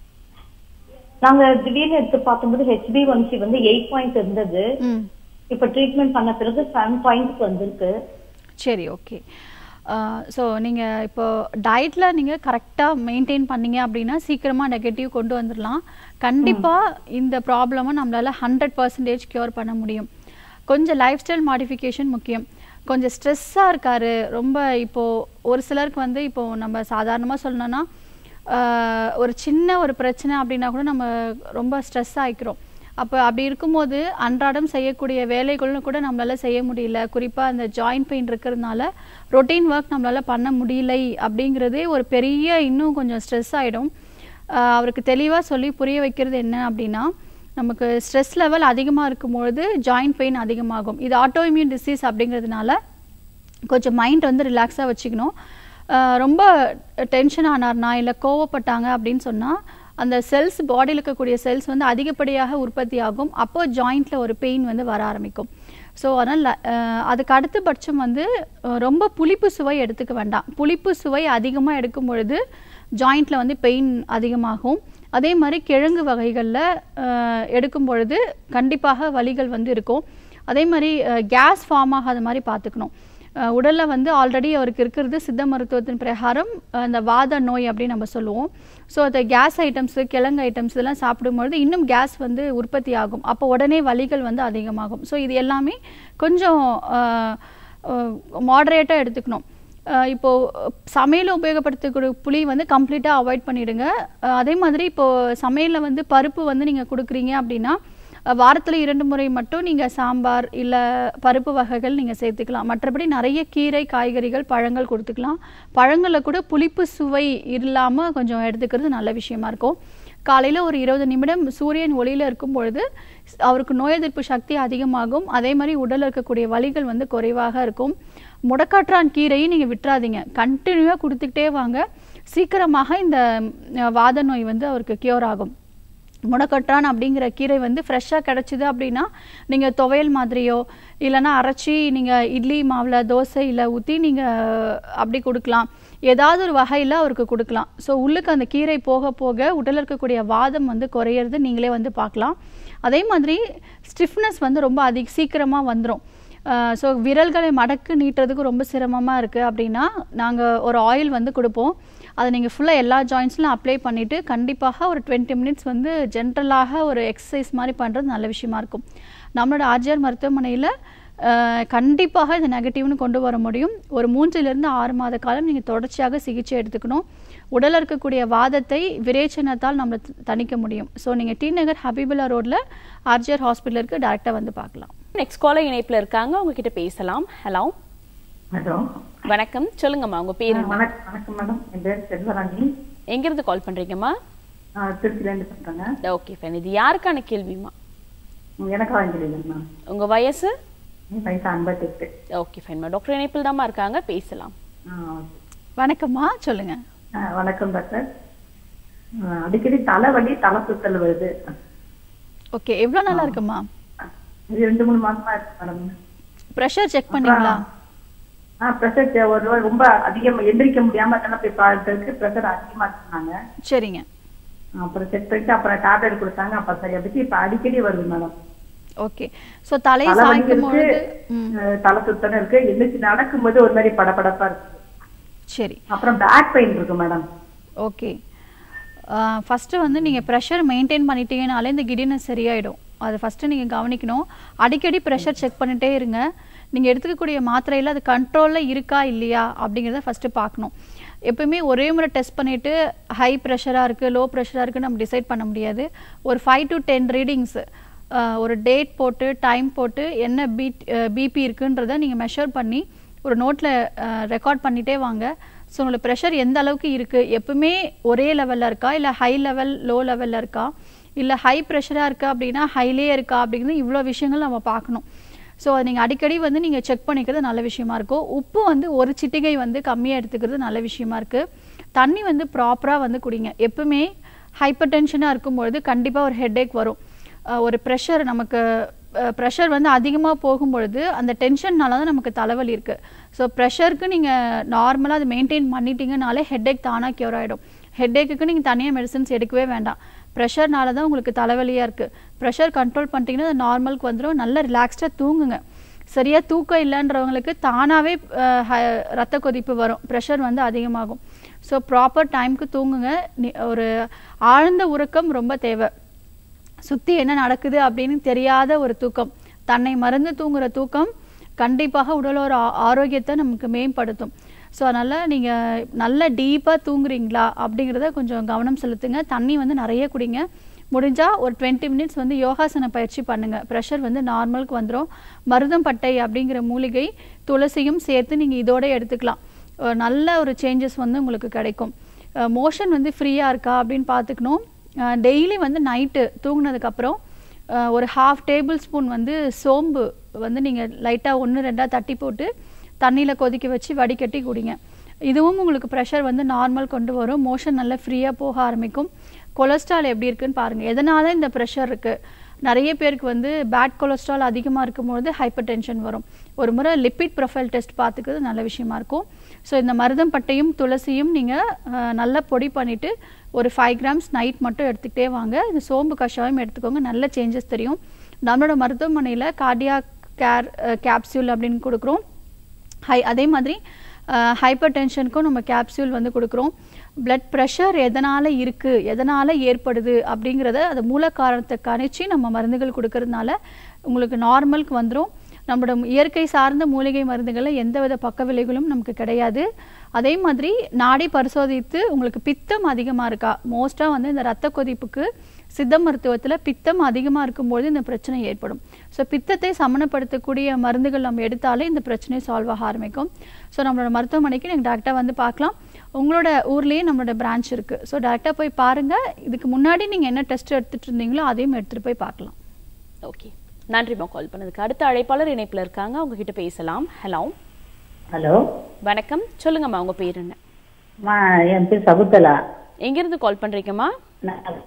நாங்க திடீர்னு எடுத்து பார்த்தபோது ஹெச்பி ஒன்சி வந்து எயிட் பாயிண்ட் இருந்தது ம் இப்ப ட்ரீட்மெண்ட் பண்ண பிறகு செவன் பாயிண்ட் வந்திருக்கு சரி ஓகே ஸோ நீங்கள் இப்போ டயட்டில் நீங்கள் கரெக்டாக மெயின்டைன் பண்ணீங்க அப்படின்னா சீக்கிரமாக நெகட்டிவ் கொண்டு வந்துடலாம் கண்டிப்பாக இந்த ப்ராப்ளமை நம்மளால் ஹண்ட்ரட் பர்சன்டேஜ் க்யூர் பண்ண முடியும் கொஞ்சம் லைஃப் ஸ்டைல் மாடிஃபிகேஷன் முக்கியம் கொஞ்சம் ஸ்ட்ரெஸ்ஸாக இருக்காரு ரொம்ப இப்போது ஒரு சிலருக்கு வந்து இப்போது நம்ம சாதாரணமாக சொல்லணும்னா ஆஹ், ஒரு சின்ன ஒரு பிரச்சனை அப்படின்னா கூட நம்ம ரொம்ப ஸ்ட்ரெஸ் ஆகிக்கிறோம் அப்போ அப்படி இருக்கும்போது அன்றாடம் செய்யக்கூடிய வேலைகளும் கூட நம்மளால செய்ய முடியல குறிப்பாக அந்த ஜாயிண்ட் பெயின் இருக்கிறதுனால ரொட்டீன் ஒர்க் நம்மளால பண்ண முடியலை அப்படிங்கிறதே ஒரு பெரிய இன்னும் கொஞ்சம் ஸ்ட்ரெஸ் ஆகிடும் அவருக்கு தெளிவாக சொல்லி புரிய வைக்கிறது என்ன அப்படின்னா நமக்கு ஸ்ட்ரெஸ் லெவல் அதிகமாக இருக்கும்பொழுது ஜாயிண்ட் பெயின் அதிகமாகும் இது ஆட்டோஇம்யூன் டிசீஸ் அப்படிங்கிறதுனால கொஞ்சம் மைண்ட் வந்து ரிலாக்ஸாக வச்சுக்கணும் ஆஹ் ரொம்ப டென்ஷன் ஆனார்னா இல்லை கோவப்பட்டாங்க அப்படின்னு சொன்னால் அந்த செல்ஸ் பாடியில் இருக்கக்கூடிய செல்ஸ் வந்து அதிகப்படியாக உற்பத்தி ஆகும் அப்போ ஜாயிண்ட்டில் ஒரு பெயின் வந்து வர ஆரம்பிக்கும் ஸோ அதனால் அதுக்கு அடுத்தபட்சம் வந்து அஹ் ரொம்ப புளிப்பு சுவை எடுத்துக்க வேண்டாம் புளிப்பு சுவை அதிகமாக எடுக்கும் பொழுது ஜாயிண்ட்டில் வந்து பெயின் அதிகமாகும் அதே மாதிரி கிழங்கு வகைகளில் எடுக்கும் பொழுது கண்டிப்பாக வலிகள் வந்து இருக்கும் அதே மாதிரி கேஸ் ஃபார்ம் ஆகாத மாதிரி பார்த்துக்கணும் அஹ் உடல்ல வந்து ஆல்ரெடி அவருக்கு இருக்கிறது சித்த மருத்துவத்தின் பிரகாரம் அஹ் இந்த வாத நோய் அப்படின்னு நம்ம சொல்லுவோம் ஸோ அந்த கேஸ் ஐட்டம்ஸ் கிழங்கு ஐட்டம்ஸ் இதெல்லாம் சாப்பிடும்பொழுது இன்னும் கேஸ் வந்து உற்பத்தி ஆகும் அப்போ உடனே வலிகள் வந்து அதிகமாகும் ஸோ இது எல்லாமே கொஞ்சம் மாடரேட்டாக எடுத்துக்கணும் அஹ் இப்போ சமையல் உபயோகப்படுத்தக்கூடிய புளி வந்து கம்ப்ளீட்டாக அவாய்ட் பண்ணிடுங்க அஹ் அதே மாதிரி இப்போ சமையலில் வந்து பருப்பு வந்து நீங்கள் கொடுக்குறீங்க அப்படின்னா வாரத்தில் இரண்டு முறை மட்டும் நீங்கள் சாம்பார் இல்லை பருப்பு வகைகள் நீங்கள் சேர்த்துக்கலாம் மற்றபடி நிறைய கீரை காய்கறிகள் பழங்கள் கொடுத்துக்கலாம் பழங்களில் கூட புளிப்பு சுவை இல்லாமல் கொஞ்சம் எடுத்துக்கிறது நல்ல விஷயமா இருக்கும் காலையில் ஒரு இருபது நிமிடம் சூரியன் ஒளியில் இருக்கும் பொழுது அவருக்கு நோய் எதிர்ப்பு சக்தி அதிகமாகும் அதே மாதிரி உடலில் இருக்கக்கூடிய வலிகள் வந்து குறைவாக இருக்கும் முடக்காற்றான் கீரையும் நீங்கள் விட்டுறாதீங்க கண்டினியூவாக கொடுத்துக்கிட்டே வாங்க சீக்கிரமாக இந்த அஹ், வாத நோய் வந்து அவருக்கு கியூர் ஆகும் முடக்கட்டான் அப்படிங்கிற கீரை வந்து ஃப்ரெஷ்ஷாக கிடச்சிது அப்படின்னா நீங்கள் துவையல் மாதிரியோ இல்லைன்னா அரைச்சி நீங்கள் இட்லி மாவில் தோசையில் ஊற்றி நீங்கள் அப்படி கொடுக்கலாம் ஏதாவது ஒரு வகையில் அவருக்கு கொடுக்கலாம் ஸோ உள்ளுக்கு அந்த கீரை போக போக உடலில் இருக்கக்கூடிய வாதம் வந்து குறையிறது நீங்களே வந்து பார்க்கலாம் அதே மாதிரி ஸ்டிஃப்னஸ் வந்து ரொம்ப அதிக சீக்கிரமாக வந்துடும் ஸோ விரல்களை மடக்கு நீட்டுறதுக்கு ரொம்ப சிரமமாக இருக்குது அப்படின்னா நாங்கள் ஒரு ஆயில் வந்து கொடுப்போம் அதை நீங்கள் ஃபுல்லாக எல்லா ஜாயின்ஸ்லையும் அப்ளை பண்ணிவிட்டு கண்டிப்பாக ஒரு டுவெண்ட்டி மினிட்ஸ் வந்து ஜென்ரலாக ஒரு எக்ஸசைஸ் மாதிரி பண்ணுறது நல்ல விஷயமா இருக்கும் நம்மளோட ஆர்ஜிஆர் மருத்துவமனையில் கண்டிப்பாக இது நெகட்டிவ்னு கொண்டு வர முடியும் ஒரு மூன்றிலிருந்து ஆறு மாத காலம் நீங்கள் தொடர்ச்சியாக சிகிச்சை எடுத்துக்கணும் உடலில் இருக்கக்கூடிய வாதத்தை விரேச்சனத்தால் நம்ம த- தணிக்க முடியும் ஸோ நீங்கள் டி நகர் ஹபீபுல்லா ரோட்டில் ஆர்ஜிஆர் ஹாஸ்பிட்டலுக்கு டேரெக்டாக வந்து பார்க்கலாம் நெக்ஸ்ட் காலர் இணைப்புல இருக்காங்க அவங்க கிட்ட பேசலாம் ஹலோ ஹலோ வணக்கம் சொல்லுங்கம்மா உங்க பேர் என்ன வணக்கம் வணக்கம் மேடம் என் பேர் செல்வராணி எங்க இருந்து கால் பண்றீங்கம்மா நான் திருச்சிலேருந்து பேசுறேங்க ஓகே ஃபைன் இது யாருக்கான கேள்விமா எனக்கு வாங்கிடுங்க மேம் உங்க வயசு என் வயசு ஐம்பத்தெட்டு ஓகே ஃபைன்மா டாக்டர் இணைப்பில் தாம்மா இருக்காங்க பேசலாம் ஆ, வணக்கம்மா சொல்லுங்கள் ஆ, வணக்கம் டாக்டர் அஹ் அடிக்கடி தலைவலி தலை சுத்தல் வருது ஓகே எவ்வளோ நாளா இருக்குமா இது ரெண்டு மூணு மாசமா இருக்கு மேடம் ப்ரெஷர் செக் பண்ணீங்களா ஆ ப்ரெஷர் ஒரு நாள் ரொம்ப அதிகமா எந்திரிக்க முடியாம தானே போய் பார்த்ததுக்கு ப்ரெஷர் அதிகமா சொன்னாங்க சரிங்க அப்புறம் செக் பண்ணிட்டு அப்புறம் டேப்லெட் கொடுத்தாங்க அப்ப சரியா போச்சு இப்ப அடிக்கடி வருது மேடம் ஓகே ஸோ தலையை தலைவலி சாய்க்கும் இருக்கு பொழுது ம் அஹ் தலை சுத்தம் இருக்கு எந்திரிச்சு நடக்கும்போது ஒரு மாதிரி படபடப்பா இருக்கு சரி அப்புறம் பேக் பெயின் இருக்கு மேடம் ஓகே ஃபஸ்ட்டு வந்து நீங்கள் ப்ரெஷர் மெயின்டைன் பண்ணிட்டீங்கனாலே இந்த கிடினஸ் சரியாயிடும் அது ஃபஸ்ட்டு நீங்கள் கவனிக்கணும் அடிக்கடி ப்ரெஷர் செக் பண்ணிட்டே இருங்க நீங்கள் எடுத்துக்கக்கூடிய மாத்திரையில் அது கண்ட்ரோலில் இருக்கா இல்லையா அப்படிங்கிறத ஃபஸ்ட்டு பார்க்கணும் எப்பவுமே ஒரே முறை டெஸ்ட் பண்ணிவிட்டு ஹை ப்ரெஷராக இருக்குது லோ ப்ரெஷராக இருக்குன்னு நம்ம டிசைட் பண்ண முடியாது ஒரு ஃபைவ் டு டென் ரீடிங்ஸ் ஒரு டேட் போட்டு டைம் போட்டு என்ன பீட் பிபி இருக்குன்றதை நீங்கள் மெஷர் பண்ணி ஒரு நோட்டில் ரெக்கார்ட் பண்ணிட்டே வாங்க ஸோ உங்களுக்கு ப்ரெஷர் எந்த அளவுக்கு இருக்குது எப்பவுமே ஒரே லெவலில் இருக்கா இல்லை ஹை லெவல் லோ லெவலில் இருக்கா இல்லை ஹை ப்ரெஷராக இருக்கா அப்படின்னா ஹைலே இருக்கா அப்படிங்கிறது இவ்வளோ விஷயங்கள் நம்ம பார்க்கணும் ஸோ அதை நீங்கள் அடிக்கடி வந்து நீங்கள் செக் பண்ணிக்கிறது நல்ல விஷயமா இருக்கும் உப்பு வந்து ஒரு சிட்டிகை வந்து கம்மியாக எடுத்துக்கிறது நல்ல விஷயமா இருக்குது தண்ணி வந்து ப்ராப்பராக வந்து குடிங்க எப்பவுமே ஹைப்பர் டென்ஷனாக இருக்கும்பொழுது கண்டிப்பாக ஒரு ஹெட்டேக் வரும் அஹ் ஒரு ப்ரெஷர் நமக்கு ப்ரெஷர் வந்து அதிகமாக போகும்பொழுது அந்த டென்ஷன்னால தான் நமக்கு தலைவலி இருக்குது ஸோ ப்ரெஷருக்கு நீங்கள் நார்மலாக அதை மெயின்டைன் பண்ணிட்டீங்கனாலே ஹெட்டேக் தானாக க்யூர் ஆகிடும் ஹெட்டேக்குக்கு நீங்கள் தனியாக மெடிசன்ஸ் எடுக்கவே வேண்டாம் ப்ரெஷர்னால தான் உங்களுக்கு தலைவலியாக இருக்குது ப்ரெஷர் கண்ட்ரோல் பண்ணிட்டீங்கன்னா அது நார்மலுக்கு வந்துடும் நல்லா ரிலாக்ஸ்டாக தூங்குங்க சரியாக தூக்கம் இல்லைன்றவங்களுக்கு தானாகவே ரத்த கொதிப்பு வரும் ப்ரெஷர் வந்து அதிகமாகும் ஸோ ப்ராப்பர் டைம்க்கு தூங்குங்க நி- ஒரு ஆழ்ந்த உறக்கம் ரொம்ப தேவை சுற்றி என்ன நடக்குது அப்படின்னு தெரியாத ஒரு தூக்கம் தன்னை மறந்து தூங்குற தூக்கம் கண்டிப்பாக உடலோட ஆ- ஆரோக்கியத்தை நமக்கு மேம்படுத்தும் ஸோ அதனால் நீங்கள் நல்ல டீப்பாக தூங்குறீங்களா அப்படிங்கிறத கொஞ்சம் கவனம் செலுத்துங்க தண்ணி வந்து நிறைய குடிங்க முடிஞ்சால் ஒரு டுவெண்ட்டி மினிட்ஸ் வந்து யோகாசன பயிற்சி பண்ணுங்கள் ப்ரெஷர் வந்து நார்மலுக்கு வந்துடும் மருதம்பட்டை அப்படிங்கிற மூலிகை துளசியும் சேர்த்து நீங்கள் இதோட எடுத்துக்கலாம் ஒரு நல்ல ஒரு சேஞ்சஸ் வந்து உங்களுக்கு கிடைக்கும் மோஷன் வந்து ஃப்ரீயாக இருக்கா அப்படின்னு பார்த்துக்கணும் டெய்லி வந்து நைட்டு தூங்குனதுக்கப்புறம் ஒரு ஹாஃப் டேபிள் ஸ்பூன் வந்து சோம்பு வந்து நீங்கள் லைட்டாக ஒன்று ரெண்டாக தட்டி போட்டு தண்ணியில் கொதிக்க வச்சு வடிகட்டி குடிங்க இதுவும் உங்களுக்கு ப்ரெஷர் வந்து நார்மல் கொண்டு வரும் மோஷன் நல்லா ஃப்ரீயாக போக ஆரம்பிக்கும் கொலஸ்ட்ரால் எப்படி இருக்குன்னு பாருங்கள் எதனால இந்த ப்ரெஷர் இருக்குது நிறைய பேருக்கு வந்து பேட் கொலஸ்ட்ரால் அதிகமாக இருக்கும்பொழுது ஹைப்பர் டென்ஷன் வரும் ஒரு முறை லிப்பிட் ப்ரொஃபைல் டெஸ்ட் பார்த்துக்கிறது நல்ல விஷயமா இருக்கும் ஸோ இந்த மருதம் பட்டையும் துளசியும் நீங்கள் நல்லா பொடி பண்ணிவிட்டு ஒரு ஃபைவ் கிராம்ஸ் நைட் மட்டும் எடுத்துக்கிட்டே வாங்க இந்த சோம்பு கஷாயம் எடுத்துக்கோங்க நல்ல சேஞ்சஸ் தெரியும் நம்மளோட மருத்துவமனையில் கார்டியா கேர் கேப்சியூல் அப்படின்னு கொடுக்குறோம் ஹை அதே மாதிரி ஹைப்பர் டென்ஷனுக்கும் நம்ம கேப்சியூல் வந்து கொடுக்குறோம் பிளட் ப்ரெஷர் எதனால் இருக்குது எதனால் ஏற்படுது அப்படிங்கிறத அது மூல காரணத்தை கணிச்சு நம்ம மருந்துகள் கொடுக்கறதுனால உங்களுக்கு நார்மலுக்கு வந்துடும் நம்மளோட இயற்கை சார்ந்த மூலிகை மருந்துகளில் எந்தவித பக்க விளைவுகளும் நமக்கு கிடையாது அதே மாதிரி நாடி பரிசோதித்து உங்களுக்கு பித்தம் அதிகமாக இருக்கா மோஸ்ட்டாக வந்து இந்த ரத்த கொதிப்புக்கு சித்த மருத்துவத்தில் பித்தம் அதிகமாக இருக்கும்போது இந்த பிரச்சனை ஏற்படும் ஸோ பித்தத்தை சமனப்படுத்தக்கூடிய மருந்துகள் நம்ம எடுத்தாலே இந்த பிரச்சனை சால்வ் ஆக ஆரம்பிக்கும் ஸோ நம்மளோட மருத்துவமனைக்கு நீங்கள் டேரெக்டாக வந்து பார்க்கலாம் உங்களோட ஊர்லேயே நம்மளோட பிரான்ச் இருக்குது ஸோ டேரெக்டாக போய் பாருங்கள் இதுக்கு முன்னாடி நீங்கள் என்ன டெஸ்ட் எடுத்துகிட்டு இருந்தீங்களோ அதையும் எடுத்துகிட்டு போய் பார்க்கலாம் ஓகே நன்றிம்மா கால் பண்ணதுக்கு அடுத்த அழைப்பாளர் இணைப்புல இருக்காங்க அவங்க கிட்ட பேசலாம் ஹலோ ஹலோ வணக்கம் சொல்லுங்கம்மா உங்க பேர் என்ன அம்மா என் பேர் சகுந்தலா எங்கிருந்து கால் பண்றீங்கம்மா நான்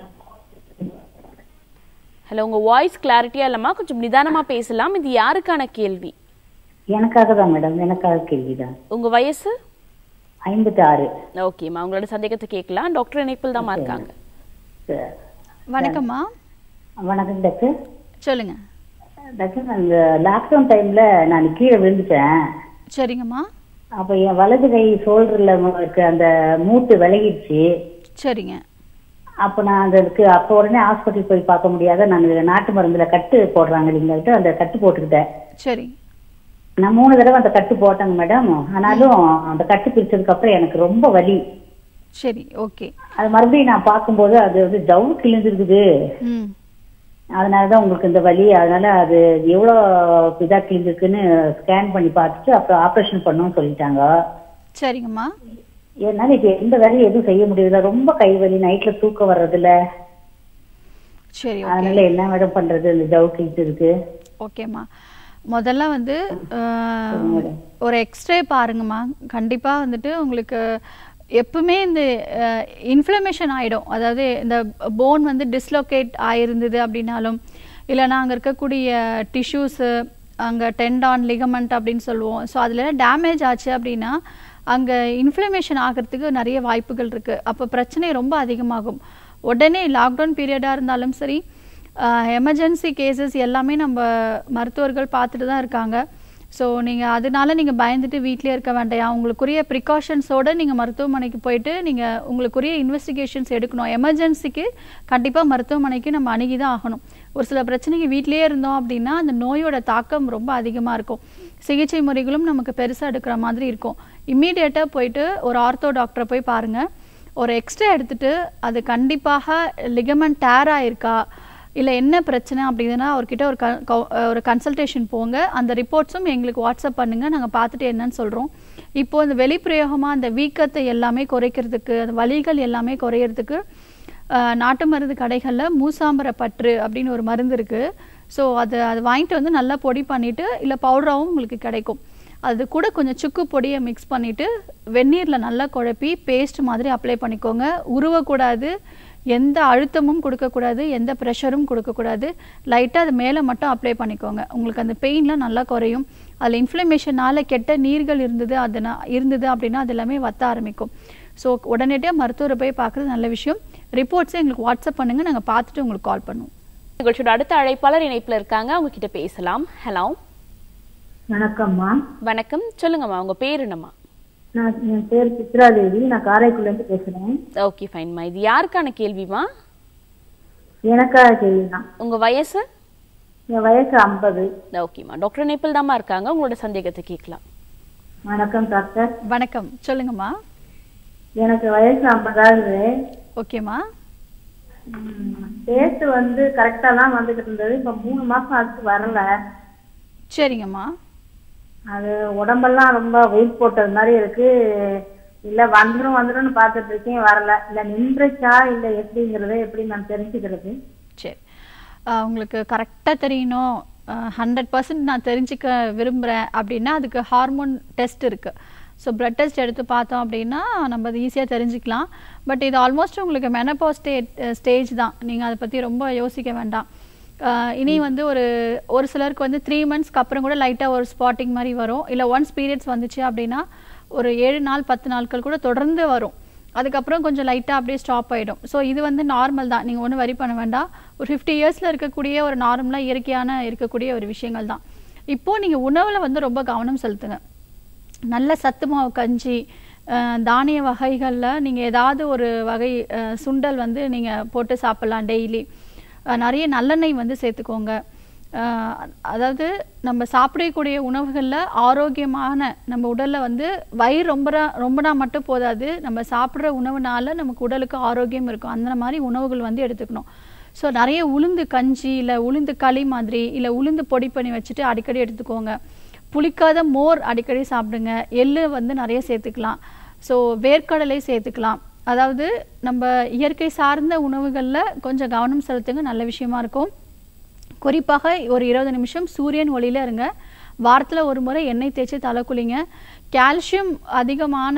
ஹலோ உங்க வாய்ஸ் கிளாரிட்டியா இல்லம்மா கொஞ்சம் நிதானமா பேசலாம் இது யாருக்கான கேள்வி எனக்காக தான் மேடம் எனக்காக கேள்விதான் உங்க வயசு ஐம்பத்தி ஆறு ஓகேம்மா உங்களோட சந்தேகத்தை கேட்கலாம் டாக்டர் இணைப்பில் தான்மா இருக்காங்க ச- வணக்கம்மா வணக்கம் டாக்டர் சொல்லுங்கள் டாக்டர் நான் இந்த லாக்டவுன் டைம்ல நான் கீழே விழுந்துட்டேன் சரிங்கம்மா அப்ப என் வலது கை ஷோல்டர்ல இருக்க அந்த மூட்டு விலகிடுச்சு சரிங்க அப்ப நான் அதுக்கு அப்போ உடனே ஹாஸ்பிட்டல் போய் பார்க்க முடியாத நான் நாட்டு மருந்துல கட்டு போடுறாங்க இல்லைங்கட்டு அந்த கட்டு போட்டுக்கிட்டேன் சரி நான் மூணு தடவை அந்த கட்டு போட்டேங்க மேடம் ஆனாலும் அந்த கட்டு பிரிச்சதுக்கு அப்புறம் எனக்கு ரொம்ப வலி சரி ஓகே அது மறுபடியும் நான் பார்க்கும்போது அது வந்து ஜவு கிழிஞ்சிருக்குது ம் அதனாலதான் உங்களுக்கு இந்த வலி அதனால அது எவ்வளோ இதா கிழிஞ்சிருக்குன்னு ஸ்கேன் பண்ணி பார்த்துட்டு அப்புறம் ஆப்ரேஷன் பண்ணணும்னு சொல்லிட்டாங்க சரிங்கம்மா என்னால இப்ப எந்த வேலையும் எதுவும் செய்ய முடியல ரொம்ப கை வலி நைட்ல தூக்கம் வர்றதில்ல சரி ஓகே அதனால என்ன மேடம் பண்றது இந்த ஜவு கிழிஞ்சிருக்கு ஓகேம்மா முதல்ல வந்து அஹ், ஒரு எக்ஸ்ரே பாருங்கம்மா கண்டிப்பாக வந்துட்டு உங்களுக்கு எப்பவுமே இந்த இன்ஃப்ளமேஷன் ஆகிடும் அதாவது இந்த போன் வந்து டிஸ்லோகேட் ஆயிருந்தது அப்படின்னாலும் இல்லைன்னா அங்கே இருக்கக்கூடிய டிஷ்யூஸு அங்கே டெண்டான் லிகமெண்ட் அப்படின்னு சொல்லுவோம் ஸோ அதில் டேமேஜ் ஆச்சு அப்படின்னா அங்கே இன்ஃப்ளமேஷன் ஆகிறதுக்கு நிறைய வாய்ப்புகள் இருக்குது அப்போ பிரச்சனை ரொம்ப அதிகமாகும் உடனே லாக்டவுன் பீரியடாக இருந்தாலும் சரி எமர்ஜென்சி கேசஸ் எல்லாமே நம்ம மருத்துவர்கள் பார்த்துட்டு தான் இருக்காங்க ஸோ நீங்கள் அதனால நீங்கள் பயந்துட்டு வீட்டிலே இருக்க வேண்டாம் உங்களுக்குரிய ப்ரிகாஷன்ஸோடு நீங்கள் மருத்துவமனைக்கு போயிட்டு நீங்கள் உங்களுக்குரிய இன்வெஸ்டிகேஷன்ஸ் எடுக்கணும் எமர்ஜென்சிக்கு கண்டிப்பாக மருத்துவமனைக்கு நம்ம அணுகி தான் ஆகணும் ஒரு சில பிரச்சனைக்கு வீட்டிலேயே இருந்தோம் அப்படின்னா அந்த நோயோட தாக்கம் ரொம்ப அதிகமாக இருக்கும் சிகிச்சை முறைகளும் நமக்கு பெருசாக எடுக்கிற மாதிரி இருக்கும் இம்மீடியட்டாக போயிட்டு ஒரு ஆர்த்தோ டாக்டரை போய் பாருங்கள் ஒரு எக்ஸ்ட்ரா எடுத்துட்டு அது கண்டிப்பாக லிகமெண்ட் டேர் ஆயிருக்கா இல்லை என்ன பிரச்சனை அப்படின்னா அவர்கிட்ட ஒரு க- கௌ- ஒரு கன்சல்டேஷன் போங்க அந்த ரிப்போர்ட்ஸும் எங்களுக்கு வாட்ஸ்அப் பண்ணுங்கள் நாங்கள் பார்த்துட்டு என்னன்னு சொல்கிறோம் இப்போ இந்த வெளிப்பிரயோகமாக அந்த வீக்கத்தை எல்லாமே குறைக்கிறதுக்கு அந்த வலிகள் எல்லாமே குறையிறதுக்கு அஹ், நாட்டு மருந்து கடைகளில் மூசாம்பர பற்று அப்படின்னு ஒரு மருந்து இருக்குது ஸோ அதை அதை வாங்கிட்டு வந்து நல்லா பொடி பண்ணிவிட்டு இல்லை பவுடராகவும் உங்களுக்கு கிடைக்கும் அது கூட கொஞ்சம் சுக்கு பொடியை மிக்ஸ் பண்ணிவிட்டு வெந்நீரில் நல்லா குழப்பி பேஸ்ட் மாதிரி அப்ளை பண்ணிக்கோங்க உருவக்கூடாது எந்த அழுத்தமும் கொடுக்கக்கூடாது எந்த ப்ரெஷரும் கொடுக்கக்கூடாது லைட்டாக அது மேலே மட்டும் அப்ளை பண்ணிக்கோங்க உங்களுக்கு அந்த பெயின்லாம் நல்லா குறையும் அதில் இன்ஃப்ளமேஷனால் கெட்ட நீர்கள் இருந்தது அது இருந்தது அப்படின்னா அது எல்லாமே வத்த ஆரம்பிக்கும் ஸோ உடனடியாக மருத்துவரை போய் பார்க்குறது நல்ல விஷயம் ரிப்போர்ட்ஸை எங்களுக்கு வாட்ஸ்அப் பண்ணுங்கள் நாங்கள் பார்த்துட்டு உங்களுக்கு கால் பண்ணுவோம் நிகழ்ச்சியோட அடுத்த அழைப்பாளர் இணைப்புல இருக்காங்க அவங்க கிட்ட பேசலாம் ஹலோ வணக்கம்மா வணக்கம் சொல்லுங்கம்மா உங்க பேர் என்னம்மா நான் என் பேர் சித்ராதேவி நான் காரைக்குடில இருந்து பேசுறேன் ஓகே ஃபைன்மா இது யாருக்கான கேள்விமா எனக்காக கேள்விதான் உங்க வயசு என் வயசு ஐம்பது ஓகேம்மா டாக்டர் இணைப்பில் தாம்மா இருக்காங்க உங்களோட சந்தேகத்தை கேட்கலாம் வணக்கம் டாக்டர் வணக்கம் சொல்லுங்கம்மா எனக்கு வயசு ஐம்பதாவது ஓகேம்மா டேஸ்ட் வந்து கரெக்டா தான் வந்துகிட்டு இருந்தது இப்ப மூணு மாசம் ஆச்சு வரல சரிங்கம்மா அது உடம்பெல்லாம் ரொம்ப வெயிட் போட்டது மாதிரி இருக்கு இல்ல வந்துரும் வந்துரும்னு பார்த்துட்டு இருக்கேன் வரல இல்ல நின்றுச்சா இல்ல எப்படிங்கறத எப்படி நான் தெரிஞ்சுக்கிறது சரி ஆஹ் உங்களுக்கு கரெக்டாக தெரியணும் ஹண்ட்ரட் பர்சன்ட் நான் தெரிஞ்சுக்க விரும்புகிறேன் அப்படின்னா அதுக்கு ஹார்மோன் டெஸ்ட் இருக்குது ஸோ பிளட் டெஸ்ட் எடுத்து பார்த்தோம் அப்படின்னா நம்ம அது ஈஸியாக தெரிஞ்சுக்கலாம் பட் இது ஆல்மோஸ்ட் உங்களுக்கு மெனப்போ ஸ்டே ஸ்டேஜ் தான் நீங்கள் அதை பற்றி ரொம்ப யோசிக்க வேண்டாம் ஆஹ் இனி வந்து ஒரு ஒரு சிலருக்கு வந்து த்ரீ மந்த்ஸ்க்கு அப்புறம் கூட லைட்டாக ஒரு ஸ்பாட்டிங் மாதிரி வரும் இல்லை ஒன்ஸ் பீரியட்ஸ் வந்துச்சு அப்படின்னா ஒரு ஏழு நாள் பத்து நாட்கள் கூட தொடர்ந்து வரும் அதுக்கப்புறம் கொஞ்சம் லைட்டாக அப்படியே ஸ்டாப் ஆகிடும் ஸோ இது வந்து நார்மல் தான் நீங்கள் ஒன்றும் வரி பண்ண வேண்டாம் ஒரு ஃபிஃப்டி இயர்ஸில் இருக்கக்கூடிய ஒரு நார்மலாக இயற்கையான இருக்கக்கூடிய ஒரு விஷயங்கள் தான் இப்போது நீங்கள் உணவில் வந்து ரொம்ப கவனம் செலுத்துங்க நல்ல சத்து மாவு கஞ்சி அஹ், தானிய வகைகளில் நீங்கள் ஏதாவது ஒரு வகை அஹ், சுண்டல் வந்து நீங்கள் போட்டு சாப்பிட்லாம் டெய்லி நிறைய நல்லெண்ணெய் வந்து சேர்த்துக்கோங்க அஹ், அதாவது நம்ம சாப்பிடக்கூடிய உணவுகளில் ஆரோக்கியமான நம்ம உடலில் வந்து வயிறு ரொம்ப ரொம்பனா மட்டும் போதாது நம்ம சாப்பிட்ற உணவுனால நமக்கு உடலுக்கு ஆரோக்கியம் இருக்கும் அந்த மாதிரி உணவுகள் வந்து எடுத்துக்கணும் ஸோ நிறைய உளுந்து கஞ்சி இல்லை உளுந்து களி மாதிரி இல்லை உளுந்து பொடி பண்ணி வச்சுட்டு அடிக்கடி எடுத்துக்கோங்க புளிக்காத மோர் அடிக்கடி சாப்பிடுங்க எள்ளு வந்து நிறைய சேர்த்துக்கலாம் ஸோ வேர்க்கடலை சேர்த்துக்கலாம் அதாவது நம்ம இயற்கை சார்ந்த உணவுகளில் கொஞ்சம் கவனம் செலுத்துங்க நல்ல விஷயமா இருக்கும் குறிப்பாக ஒரு இருபது நிமிஷம் சூரியன் ஒளியில இருங்க வாரத்தில் ஒரு முறை எண்ணெய் தேய்ச்சி தலை குளிங்க கால்சியம் அதிகமான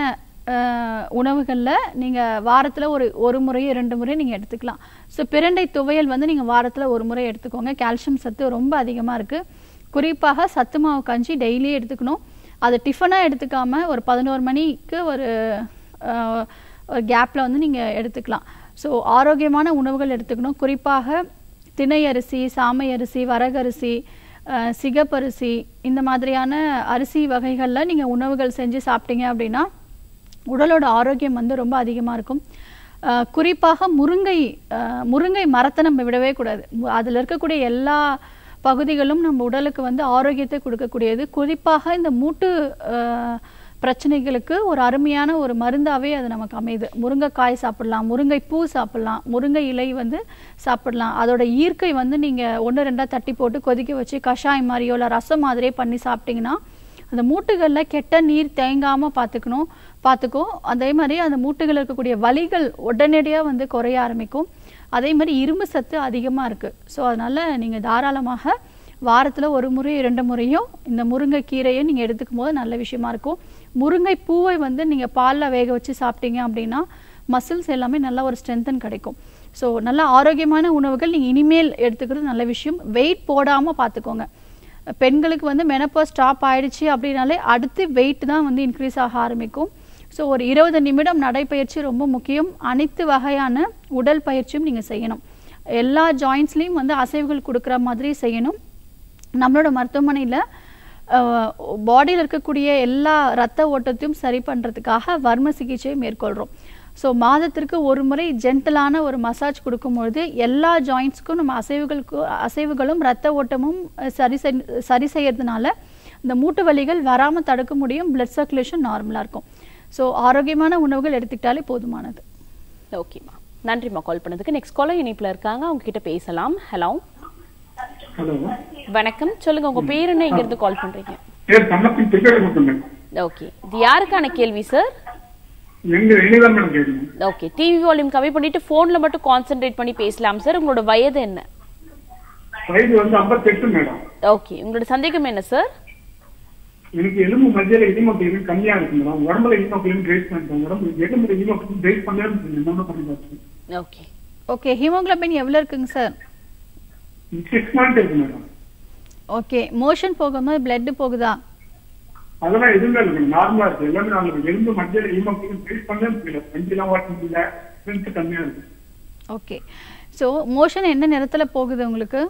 உணவுகளில் நீங்கள் வாரத்தில் ஒரு ஒரு முறை இரண்டு முறை நீங்கள் எடுத்துக்கலாம் ஸோ பிரண்டை துவையல் வந்து நீங்கள் வாரத்தில் ஒரு முறை எடுத்துக்கோங்க கால்சியம் சத்து ரொம்ப அதிகமாக இருக்குது குறிப்பாக சத்து மாவு கஞ்சி டெய்லியே எடுத்துக்கணும் அது டிஃபனாக எடுத்துக்காம ஒரு பதினோரு மணிக்கு ஒரு அஹ், ஒரு கேப்பில் வந்து நீங்கள் எடுத்துக்கலாம் ஸோ ஆரோக்கியமான உணவுகள் எடுத்துக்கணும் குறிப்பாக திணை அரிசி சாமை அரிசி வரகரிசி அஹ், சிகப்பரிசி இந்த மாதிரியான அரிசி வகைகளில் நீங்கள் உணவுகள் செஞ்சு சாப்பிட்டீங்க அப்படின்னா உடலோட ஆரோக்கியம் வந்து ரொம்ப அதிகமாக இருக்கும் அஹ், குறிப்பாக முருங்கை அஹ், முருங்கை மரத்தை நம்ம விடவே கூடாது அதில் இருக்கக்கூடிய எல்லா பகுதிகளும் நம்ம உடலுக்கு வந்து ஆரோக்கியத்தை கொடுக்கக்கூடியது குறிப்பாக இந்த மூட்டு அஹ், பிரச்சனைகளுக்கு ஒரு அருமையான ஒரு மருந்தாவே அது நமக்கு அமையுது முருங்கைக்காய் சாப்பிடலாம் முருங்கை பூ சாப்பிடலாம் முருங்கை இலை வந்து சாப்பிடலாம் அதோட ஈர்க்கை வந்து நீங்கள் ஒன்று ரெண்டாக தட்டி போட்டு கொதிக்க வச்சு கஷாயம் மாதிரியோ இல்லை ரசம் மாதிரியே பண்ணி சாப்பிட்டீங்கன்னா அந்த மூட்டுகளில் கெட்ட நீர் தேங்காமல் பார்த்துக்கணும் பார்த்துக்கும் அதே மாதிரி அந்த மூட்டுகள் இருக்கக்கூடிய வலிகள் உடனடியாக வந்து குறைய ஆரம்பிக்கும் அதே மாதிரி இரும்பு சத்து அதிகமாக இருக்குது ஸோ அதனால் நீங்கள் தாராளமாக வாரத்தில் ஒரு முறை இரண்டு முறையும் இந்த முருங்கைக்கீரையை நீங்கள் எடுத்துக்கும் போது நல்ல விஷயமா இருக்கும் முருங்கை பூவை வந்து நீங்கள் பாலில் வேக வச்சு சாப்பிட்டீங்க அப்படின்னா மசில்ஸ் எல்லாமே நல்ல ஒரு ஸ்ட்ரென்தன் கிடைக்கும் ஸோ நல்ல ஆரோக்கியமான உணவுகள் நீங்கள் இனிமேல் எடுத்துக்கிறது நல்ல விஷயம் வெயிட் போடாமல் பார்த்துக்கோங்க பெண்களுக்கு வந்து மெனப்போ ஸ்டாப் ஆயிடுச்சு அப்படின்னாலே அடுத்து வெயிட் தான் வந்து இன்க்ரீஸ் ஆக ஆரம்பிக்கும் ஸோ ஒரு இருபது நிமிடம் நடைப்பயிற்சி ரொம்ப முக்கியம் அனைத்து வகையான உடல் பயிற்சியும் நீங்கள் செய்யணும் எல்லா ஜாயின்ஸ்லேயும் வந்து அசைவுகள் கொடுக்குற மாதிரி செய்யணும் நம்மளோட மருத்துவமனையில் பாடியில் இருக்கக்கூடிய எல்லா ரத்த ஓட்டத்தையும் சரி பண்ணுறதுக்காக வர்ம சிகிச்சையை மேற்கொள்கிறோம் ஸோ மாதத்திற்கு ஒரு முறை ஜென்டலான ஒரு மசாஜ் கொடுக்கும்பொழுது எல்லா ஜாயின்ட்ஸ்க்கும் நம்ம அசைவுகளுக்கு அசைவுகளும் ரத்த ஓட்டமும் அஹ், சரி செய்- சரி செய்யறதுனால இந்த மூட்டு வலிகள் வராமல் தடுக்க முடியும் பிளட் சர்க்குலேஷன் நார்மலாக இருக்கும் ஸோ ஆரோக்கியமான உணவுகள் எடுத்துக்கிட்டாலே போதுமானது ஓகேம்மா நன்றிம்மா கால் பண்ணதுக்கு நெக்ஸ்ட் காலர் இணைப்புல இருக்காங்க அவங்க கிட்ட பேசலாம் ஹலோ ஹலோ வணக்கம் சொல்லுங்க உங்க பேர் என்ன இங்க இருந்து கால் பண்றீங்க பேர் கண்ணப்பின் திருக்கடை கொடுத்துங்க ஓகே இது யாருக்கான கேள்வி சார் எங்க எங்கதான் மேடம் கேட்கணும் ஓகே டிவி வால்யூம் கம்மி பண்ணிட்டு போன்ல மட்டும் கான்சென்ட்ரேட் பண்ணி பேசலாம் சார் உங்களோட வயது என்ன வயது வந்து ஐம்பத்தெட்டு மேடம் ஓகே உங்களோட சந்தேகம் என்ன சார் எனக்கு எலும்பு மத்தியில ஹீமோகுளோபின் கம்மியா இருக்கு மேடம் உடம்புல ஹீமோகுளோபின் ரைஸ் பண்ணிட்டேன் உடம்பு எலும்புல ஹீமோகுளோபின் ரைஸ் பண்ணவே என்ன பண்ணி பார்த்தேன் ஓகே ஓகே ஹீமோகுளோபின் எவ்வளோ இருக்குங்க சார் சிக்ஸ் மந்த் இருக்கு மேடம் ஓகே மோஷன் போகும்போது பிளட் போகுதா அதெல்லாம் எதுவுமே இல்லை மேடம் நார்மலா இருக்கு எல்லாமே நார்மல் இருக்கு. எலும்பு மத்தியில ஹீமோகுளோபின் ரைஸ் பண்ணவே முடியல வண்டிலாம் ஓட்ட முடியல ஸ்ட்ரென்த் கம்மியா இருக்கு ஓகே ஸோ மோஷன் என்ன நிறத்தில் போகுது உங்களுக்கு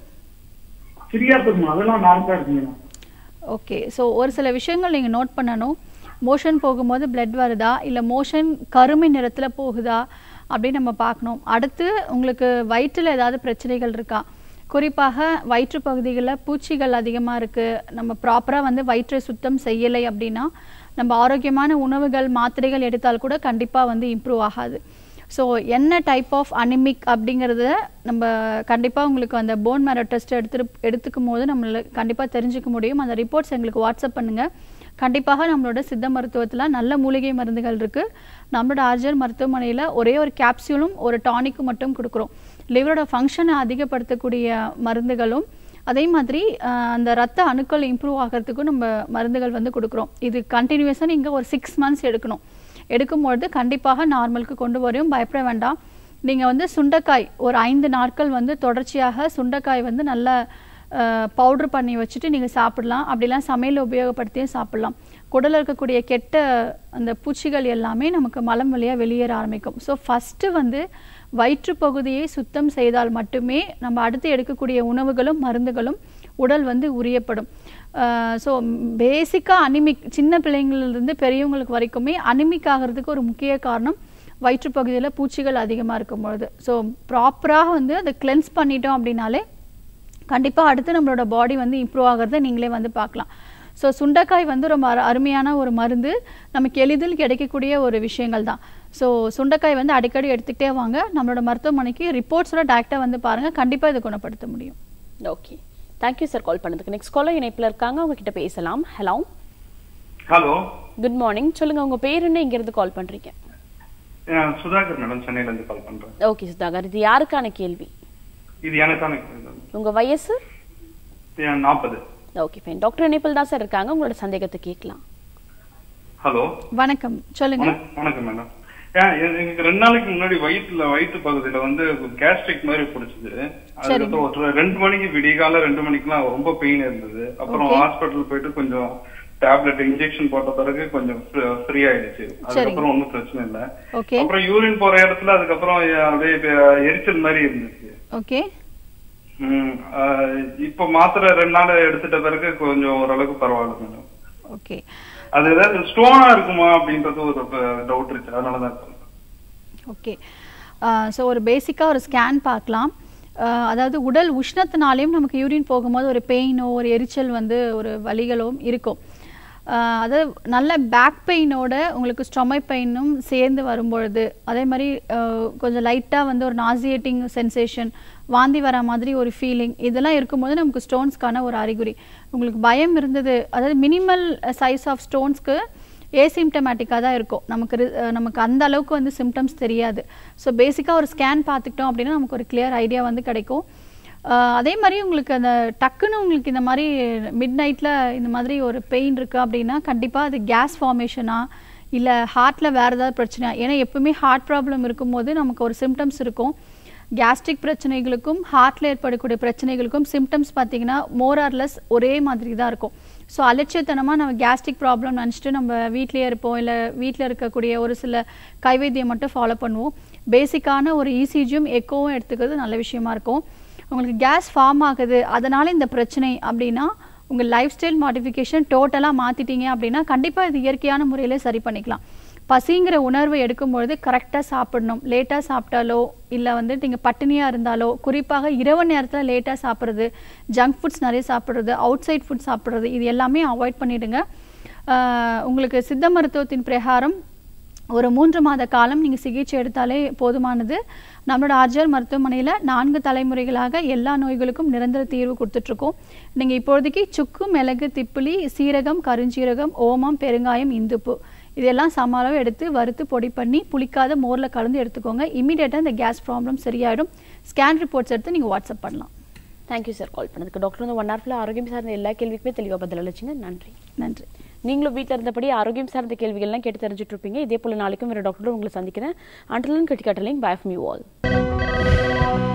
சரியா இருக்கும் அதெல்லாம் நார்மலா இருக்கு மேடம் ஓகே ஸோ ஒரு சில விஷயங்கள் நீங்கள் நோட் பண்ணணும் மோஷன் போகும்போது blood வருதா இல்லை மோஷன் கருமை நிறத்தில் போகுதா அப்படின்னு நம்ம பார்க்கணும் அடுத்து உங்களுக்கு வயிற்றில் ஏதாவது பிரச்சனைகள் இருக்கா குறிப்பாக வயிற்று பகுதிகளில் பூச்சிகள் அதிகமாக இருக்குது நம்ம ப்ராப்பராக வந்து வயிற்றை சுத்தம் செய்யலை அப்படின்னா நம்ம ஆரோக்கியமான உணவுகள் மாத்திரைகள் எடுத்தால் கூட கண்டிப்பாக வந்து இம்ப்ரூவ் ஆகாது ஸோ என்ன டைப் ஆஃப் அனிமிக் அப்படிங்கிறத நம்ம கண்டிப்பாக உங்களுக்கு அந்த போன் மேரோ டெஸ்ட் எடுத்து எடுத்துக்கும் போது நம்மளால கண்டிப்பாக தெரிஞ்சுக்க முடியும் அந்த ரிப்போர்ட்ஸ் எங்களுக்கு வாட்ஸ்அப் பண்ணுங்கள் கண்டிப்பாக நம்மளோட சித்த மருத்துவத்தில் நல்ல மூலிகை மருந்துகள் இருக்குது நம்மளோட ஆர்ஜர் மருத்துவமனையில் ஒரே ஒரு கேப்சியூலும் ஒரு டானிக்கும் மட்டும் கொடுக்குறோம் லிவரோட ஃபங்க்ஷனை அதிகப்படுத்தக்கூடிய மருந்துகளும் அதே மாதிரி அஹ், அந்த ரத்த அணுக்கள் இம்ப்ரூவ் ஆகிறதுக்கும் நம்ம மருந்துகள் வந்து கொடுக்குறோம் இது கண்டினியூஸாக நீங்கள் ஒரு சிக்ஸ் மந்த்ஸ் எடுக்கணும் எடுக்கும்பொழுது கண்டிப்பாக நார்மலுக்கு கொண்டு வரும் பயப்பட வேண்டாம் நீங்கள் வந்து சுண்டைக்காய் ஒரு ஐந்து நாட்கள் வந்து தொடர்ச்சியாக சுண்டைக்காய் வந்து நல்லா பவுட்ரு பண்ணி வச்சுட்டு நீங்கள் சாப்பிடலாம் அப்படிலாம் சமையல் உபயோகப்படுத்தியும் சாப்பிடலாம் குடலில் இருக்கக்கூடிய கெட்ட அந்த பூச்சிகள் எல்லாமே நமக்கு மலம் வழியாக வெளியேற ஆரம்பிக்கும் ஸோ ஃபஸ்ட்டு வந்து வயிற்று பகுதியை சுத்தம் செய்தால் மட்டுமே நம்ம அடுத்து எடுக்கக்கூடிய உணவுகளும் மருந்துகளும் உடல் வந்து உரியப்படும் ஸோ பேசிக்காக அனிமிக் சின்ன பிள்ளைங்களிலிருந்து பெரியவங்களுக்கு வரைக்குமே அனிமிக் ஆகிறதுக்கு ஒரு முக்கிய காரணம் வயிற்றுப்பகுதியில் பூச்சிகள் அதிகமாக இருக்கும் பொழுது ஸோ ப்ராப்பராக வந்து அதை கிளென்ஸ் பண்ணிட்டோம் அப்படின்னாலே கண்டிப்பாக அடுத்து நம்மளோட பாடி வந்து இம்ப்ரூவ் ஆகிறத நீங்களே வந்து பார்க்கலாம் ஸோ சுண்டைக்காய் வந்து ரொம்ப அரு- அருமையான ஒரு மருந்து நமக்கு எளிதில் கிடைக்கக்கூடிய ஒரு விஷயங்கள் தான் ஸோ சுண்டைக்காய் வந்து அடிக்கடி எடுத்துக்கிட்டே வாங்க நம்மளோட மருத்துவமனைக்கு ரிப்போர்ட்ஸோட டேரெக்டாக வந்து பாருங்கள் கண்டிப்பாக இதை குணப்படுத்த முடியும் ஓகே தேங்க்யூ சார் கால் பண்ணதுக்கு நெக்ஸ்ட் காலர் இணைப்புல இருக்காங்க அவங்க கிட்ட பேசலாம் ஹலோ ஹலோ குட் மார்னிங் சொல்லுங்க உங்க பேர் என்ன இங்க இருந்து கால் பண்றீங்க சுதாகர் மேடம் சென்னையில இருந்து கால் பண்றேன் ஓகே சுதாகர் இது யாருக்கான கேள்வி இது எனக்கான உங்க வயசு நாற்பது ஓகே ஃபைன் டாக்டர் இணைப்பில் தான் சார் இருக்காங்க உங்களோட சந்தேகத்தை கேட்கலாம் ஹலோ வணக்கம் சொல்லுங்க வணக்கம் வணக்கம் மேடம் ஏன், எ- எனக்கு ரெண்டு நாளைக்கு முன்னாடி வயிற்றுல வயிற்று பகுதியில வந்து கேஸ்ட்ரிக் மாதிரி பிடிச்சது அதுக்கப்புறம் ஒரு ரெண்டு மணிக்கு விடிகால ரெண்டு மணிக்கெல்லாம் ரொம்ப பெயின் இருந்தது அப்புறம் Okay. ஹாஸ்பிட்டல் போயிட்டு கொஞ்சம் டேப்லெட் இன்ஜெக்ஷன் போட்ட பிறகு கொஞ்சம் ஃப்ரீ ஆயிடுச்சு அதுக்கப்புறம் ஒன்றும் பிரச்சனை இல்லை ஓகே அப்புறம் யூரின் போற இடத்துல அதுக்கப்புறம் அப்படியே எரிச்சல் மாதிரி இருந்துச்சு ஓகே ம், ஆஹ் இப்ப மாத்திரை ரெண்டு நாள் எடுத்துட்ட பிறகு கொஞ்சம் ஓரளவுக்கு பரவாயில்ல மேடம் ஓகே அது ஏதாவது ஸ்டோனா இருக்குமா அப்படின்றது ஒரு டவுட் இருக்கு அதனாலதான் சொல்றேன். ஓகே ஸோ ஒரு பேசிக்காக ஒரு ஸ்கேன் பார்க்கலாம் அஹ், அதாவது உடல் உஷ்ணத்தினாலையும் நமக்கு யூரின் போகும்போது ஒரு பெயினோ ஒரு எரிச்சல் வந்து ஒரு வலிகளோ இருக்கும் அஹ், அதாவது நல்ல பேக் பெயினோட உங்களுக்கு ஸ்டொமக் பெயினும் சேர்ந்து வரும்பொழுது அதே மாதிரி அஹ், கொஞ்சம் லைட்டாக வந்து ஒரு நாசியேட்டிங் சென்சேஷன் வாந்தி வர மாதிரி ஒரு ஃபீலிங் இதெல்லாம் இருக்கும்போது நமக்கு ஸ்டோன்ஸ்க்கான ஒரு அறிகுறி உங்களுக்கு பயம் இருந்தது அதாவது மினிமல் சைஸ் ஆஃப் ஸ்டோன்ஸ்க்கு ஏசிம்டமேட்டிக்காக தான் இருக்கும் நமக்கு ரி- அஹ் நமக்கு அந்த அளவுக்கு வந்து சிம்டம்ஸ் தெரியாது ஸோ பேசிக்காக ஒரு ஸ்கேன் பார்த்துக்கிட்டோம் அப்படின்னா நமக்கு ஒரு கிளியர் ஐடியா வந்து கிடைக்கும் ஆஹ் அதே மாதிரி உங்களுக்கு அந்த டக்குன்னு உங்களுக்கு இந்த மாதிரி மிட் நைட்டில் இந்த மாதிரி ஒரு பெயின் இருக்குது அப்படின்னா கண்டிப்பாக அது கேஸ் ஃபார்மேஷனா இல்லை ஹார்ட்டில் வேறு ஏதாவது பிரச்சனையா ஏன்னா எப்பவுமே ஹார்ட் ப்ராப்ளம் இருக்கும்போது நமக்கு ஒரு சிம்டம்ஸ் இருக்கும் கேஸ்ட்ரிக் பிரச்சனைகளுக்கும் ஹார்ட்டில் ஏற்படக்கூடிய பிரச்சனைகளுக்கும் சிம்டம்ஸ் பார்த்தீங்கன்னா மோரார்லெஸ் ஒரே மாதிரி தான் இருக்கும் ஸோ அலட்சியத்தனமாக நம்ம கேஸ்ட்ரிக் ப்ராப்ளம் நினச்சிட்டு நம்ம வீட்டிலேயே இருப்போம் இல்லை வீட்டில் இருக்கக்கூடிய ஒரு சில கைவைத்தியம் மட்டும் ஃபாலோ பண்ணுவோம் பேசிக்கான ஒரு இசிஜியும் எக்கோவும் எடுத்துக்கிறது நல்ல விஷயமா இருக்கும் உங்களுக்கு கேஸ் ஃபார்ம் ஆகுது அதனால் இந்த பிரச்சனை அப்படின்னா உங்கள் லைஃப் ஸ்டைல் மாடிஃபிகேஷன் டோட்டலாக மாற்றிட்டீங்க அப்படின்னா கண்டிப்பாக இது இயற்கையான முறையில் சரி பண்ணிக்கலாம் பசிங்கிற உணர்வை எடுக்கும்பொழுது கரெக்டாக சாப்பிடணும் லேட்டாக சாப்பிட்டாலோ இல்லை வந்து நீங்கள் பட்டினியாக இருந்தாலோ குறிப்பாக இரவு நேரத்தில் லேட்டாக சாப்பிட்றது ஜங்க் ஃபுட்ஸ் நிறைய சாப்பிட்றது அவுட் சைட் ஃபுட் சாப்பிட்றது இது எல்லாமே அவாய்ட் பண்ணிடுங்க ஆஹ் உங்களுக்கு சித்த மருத்துவத்தின் பிரகாரம் ஒரு மூன்று மாத காலம் நீங்கள் சிகிச்சை எடுத்தாலே போதுமானது நம்மளோட ஆர்ஜிஆர் மருத்துவமனையில் நான்கு தலைமுறைகளாக எல்லா நோய்களுக்கும் நிரந்தர தீர்வு கொடுத்துட்ருக்கோம் நீங்கள் இப்பொழுதைக்கு சுக்கு மிளகு திப்பிலி சீரகம் கருஞ்சீரகம் ஓமம் பெருங்காயம் இந்துப்பு இதெல்லாம் சம அளவு எடுத்து வறுத்து பொடி பண்ணி புளிக்காத மோரில் கலந்து எடுத்துக்கோங்க இமீடியட்டாக இந்த கேஸ் ப்ராப்ளம் சரியாயிடும் ஸ்கேன் ரிப்போர்ட்ஸ் எடுத்து நீங்கள் வாட்ஸ்அப் பண்ணலாம் தேங்க்யூ சார் கால் பண்ணதுக்கு டாக்டர் வந்து ஒன் ஹவர்ல ஆரோக்கியம் சார்ந்த எல்லா கேள்விக்குமே தெளிவாக பதில் அளிச்சிங்க நன்றி நன்றி நீங்களும் வீட்டில் இருந்தபடி ஆரோக்கியம் சார்ந்த கேள்விகள்லாம் கேட்டு தெரிஞ்சுட்டு இருப்பீங்க இதே போல நாளைக்கும் வேறு டாக்டர் உங்களை சந்திக்கிறேன் அண்டர்லன் கிரிட்டிகட்டலிங் பை ஃப்ரம் யூ ஆல்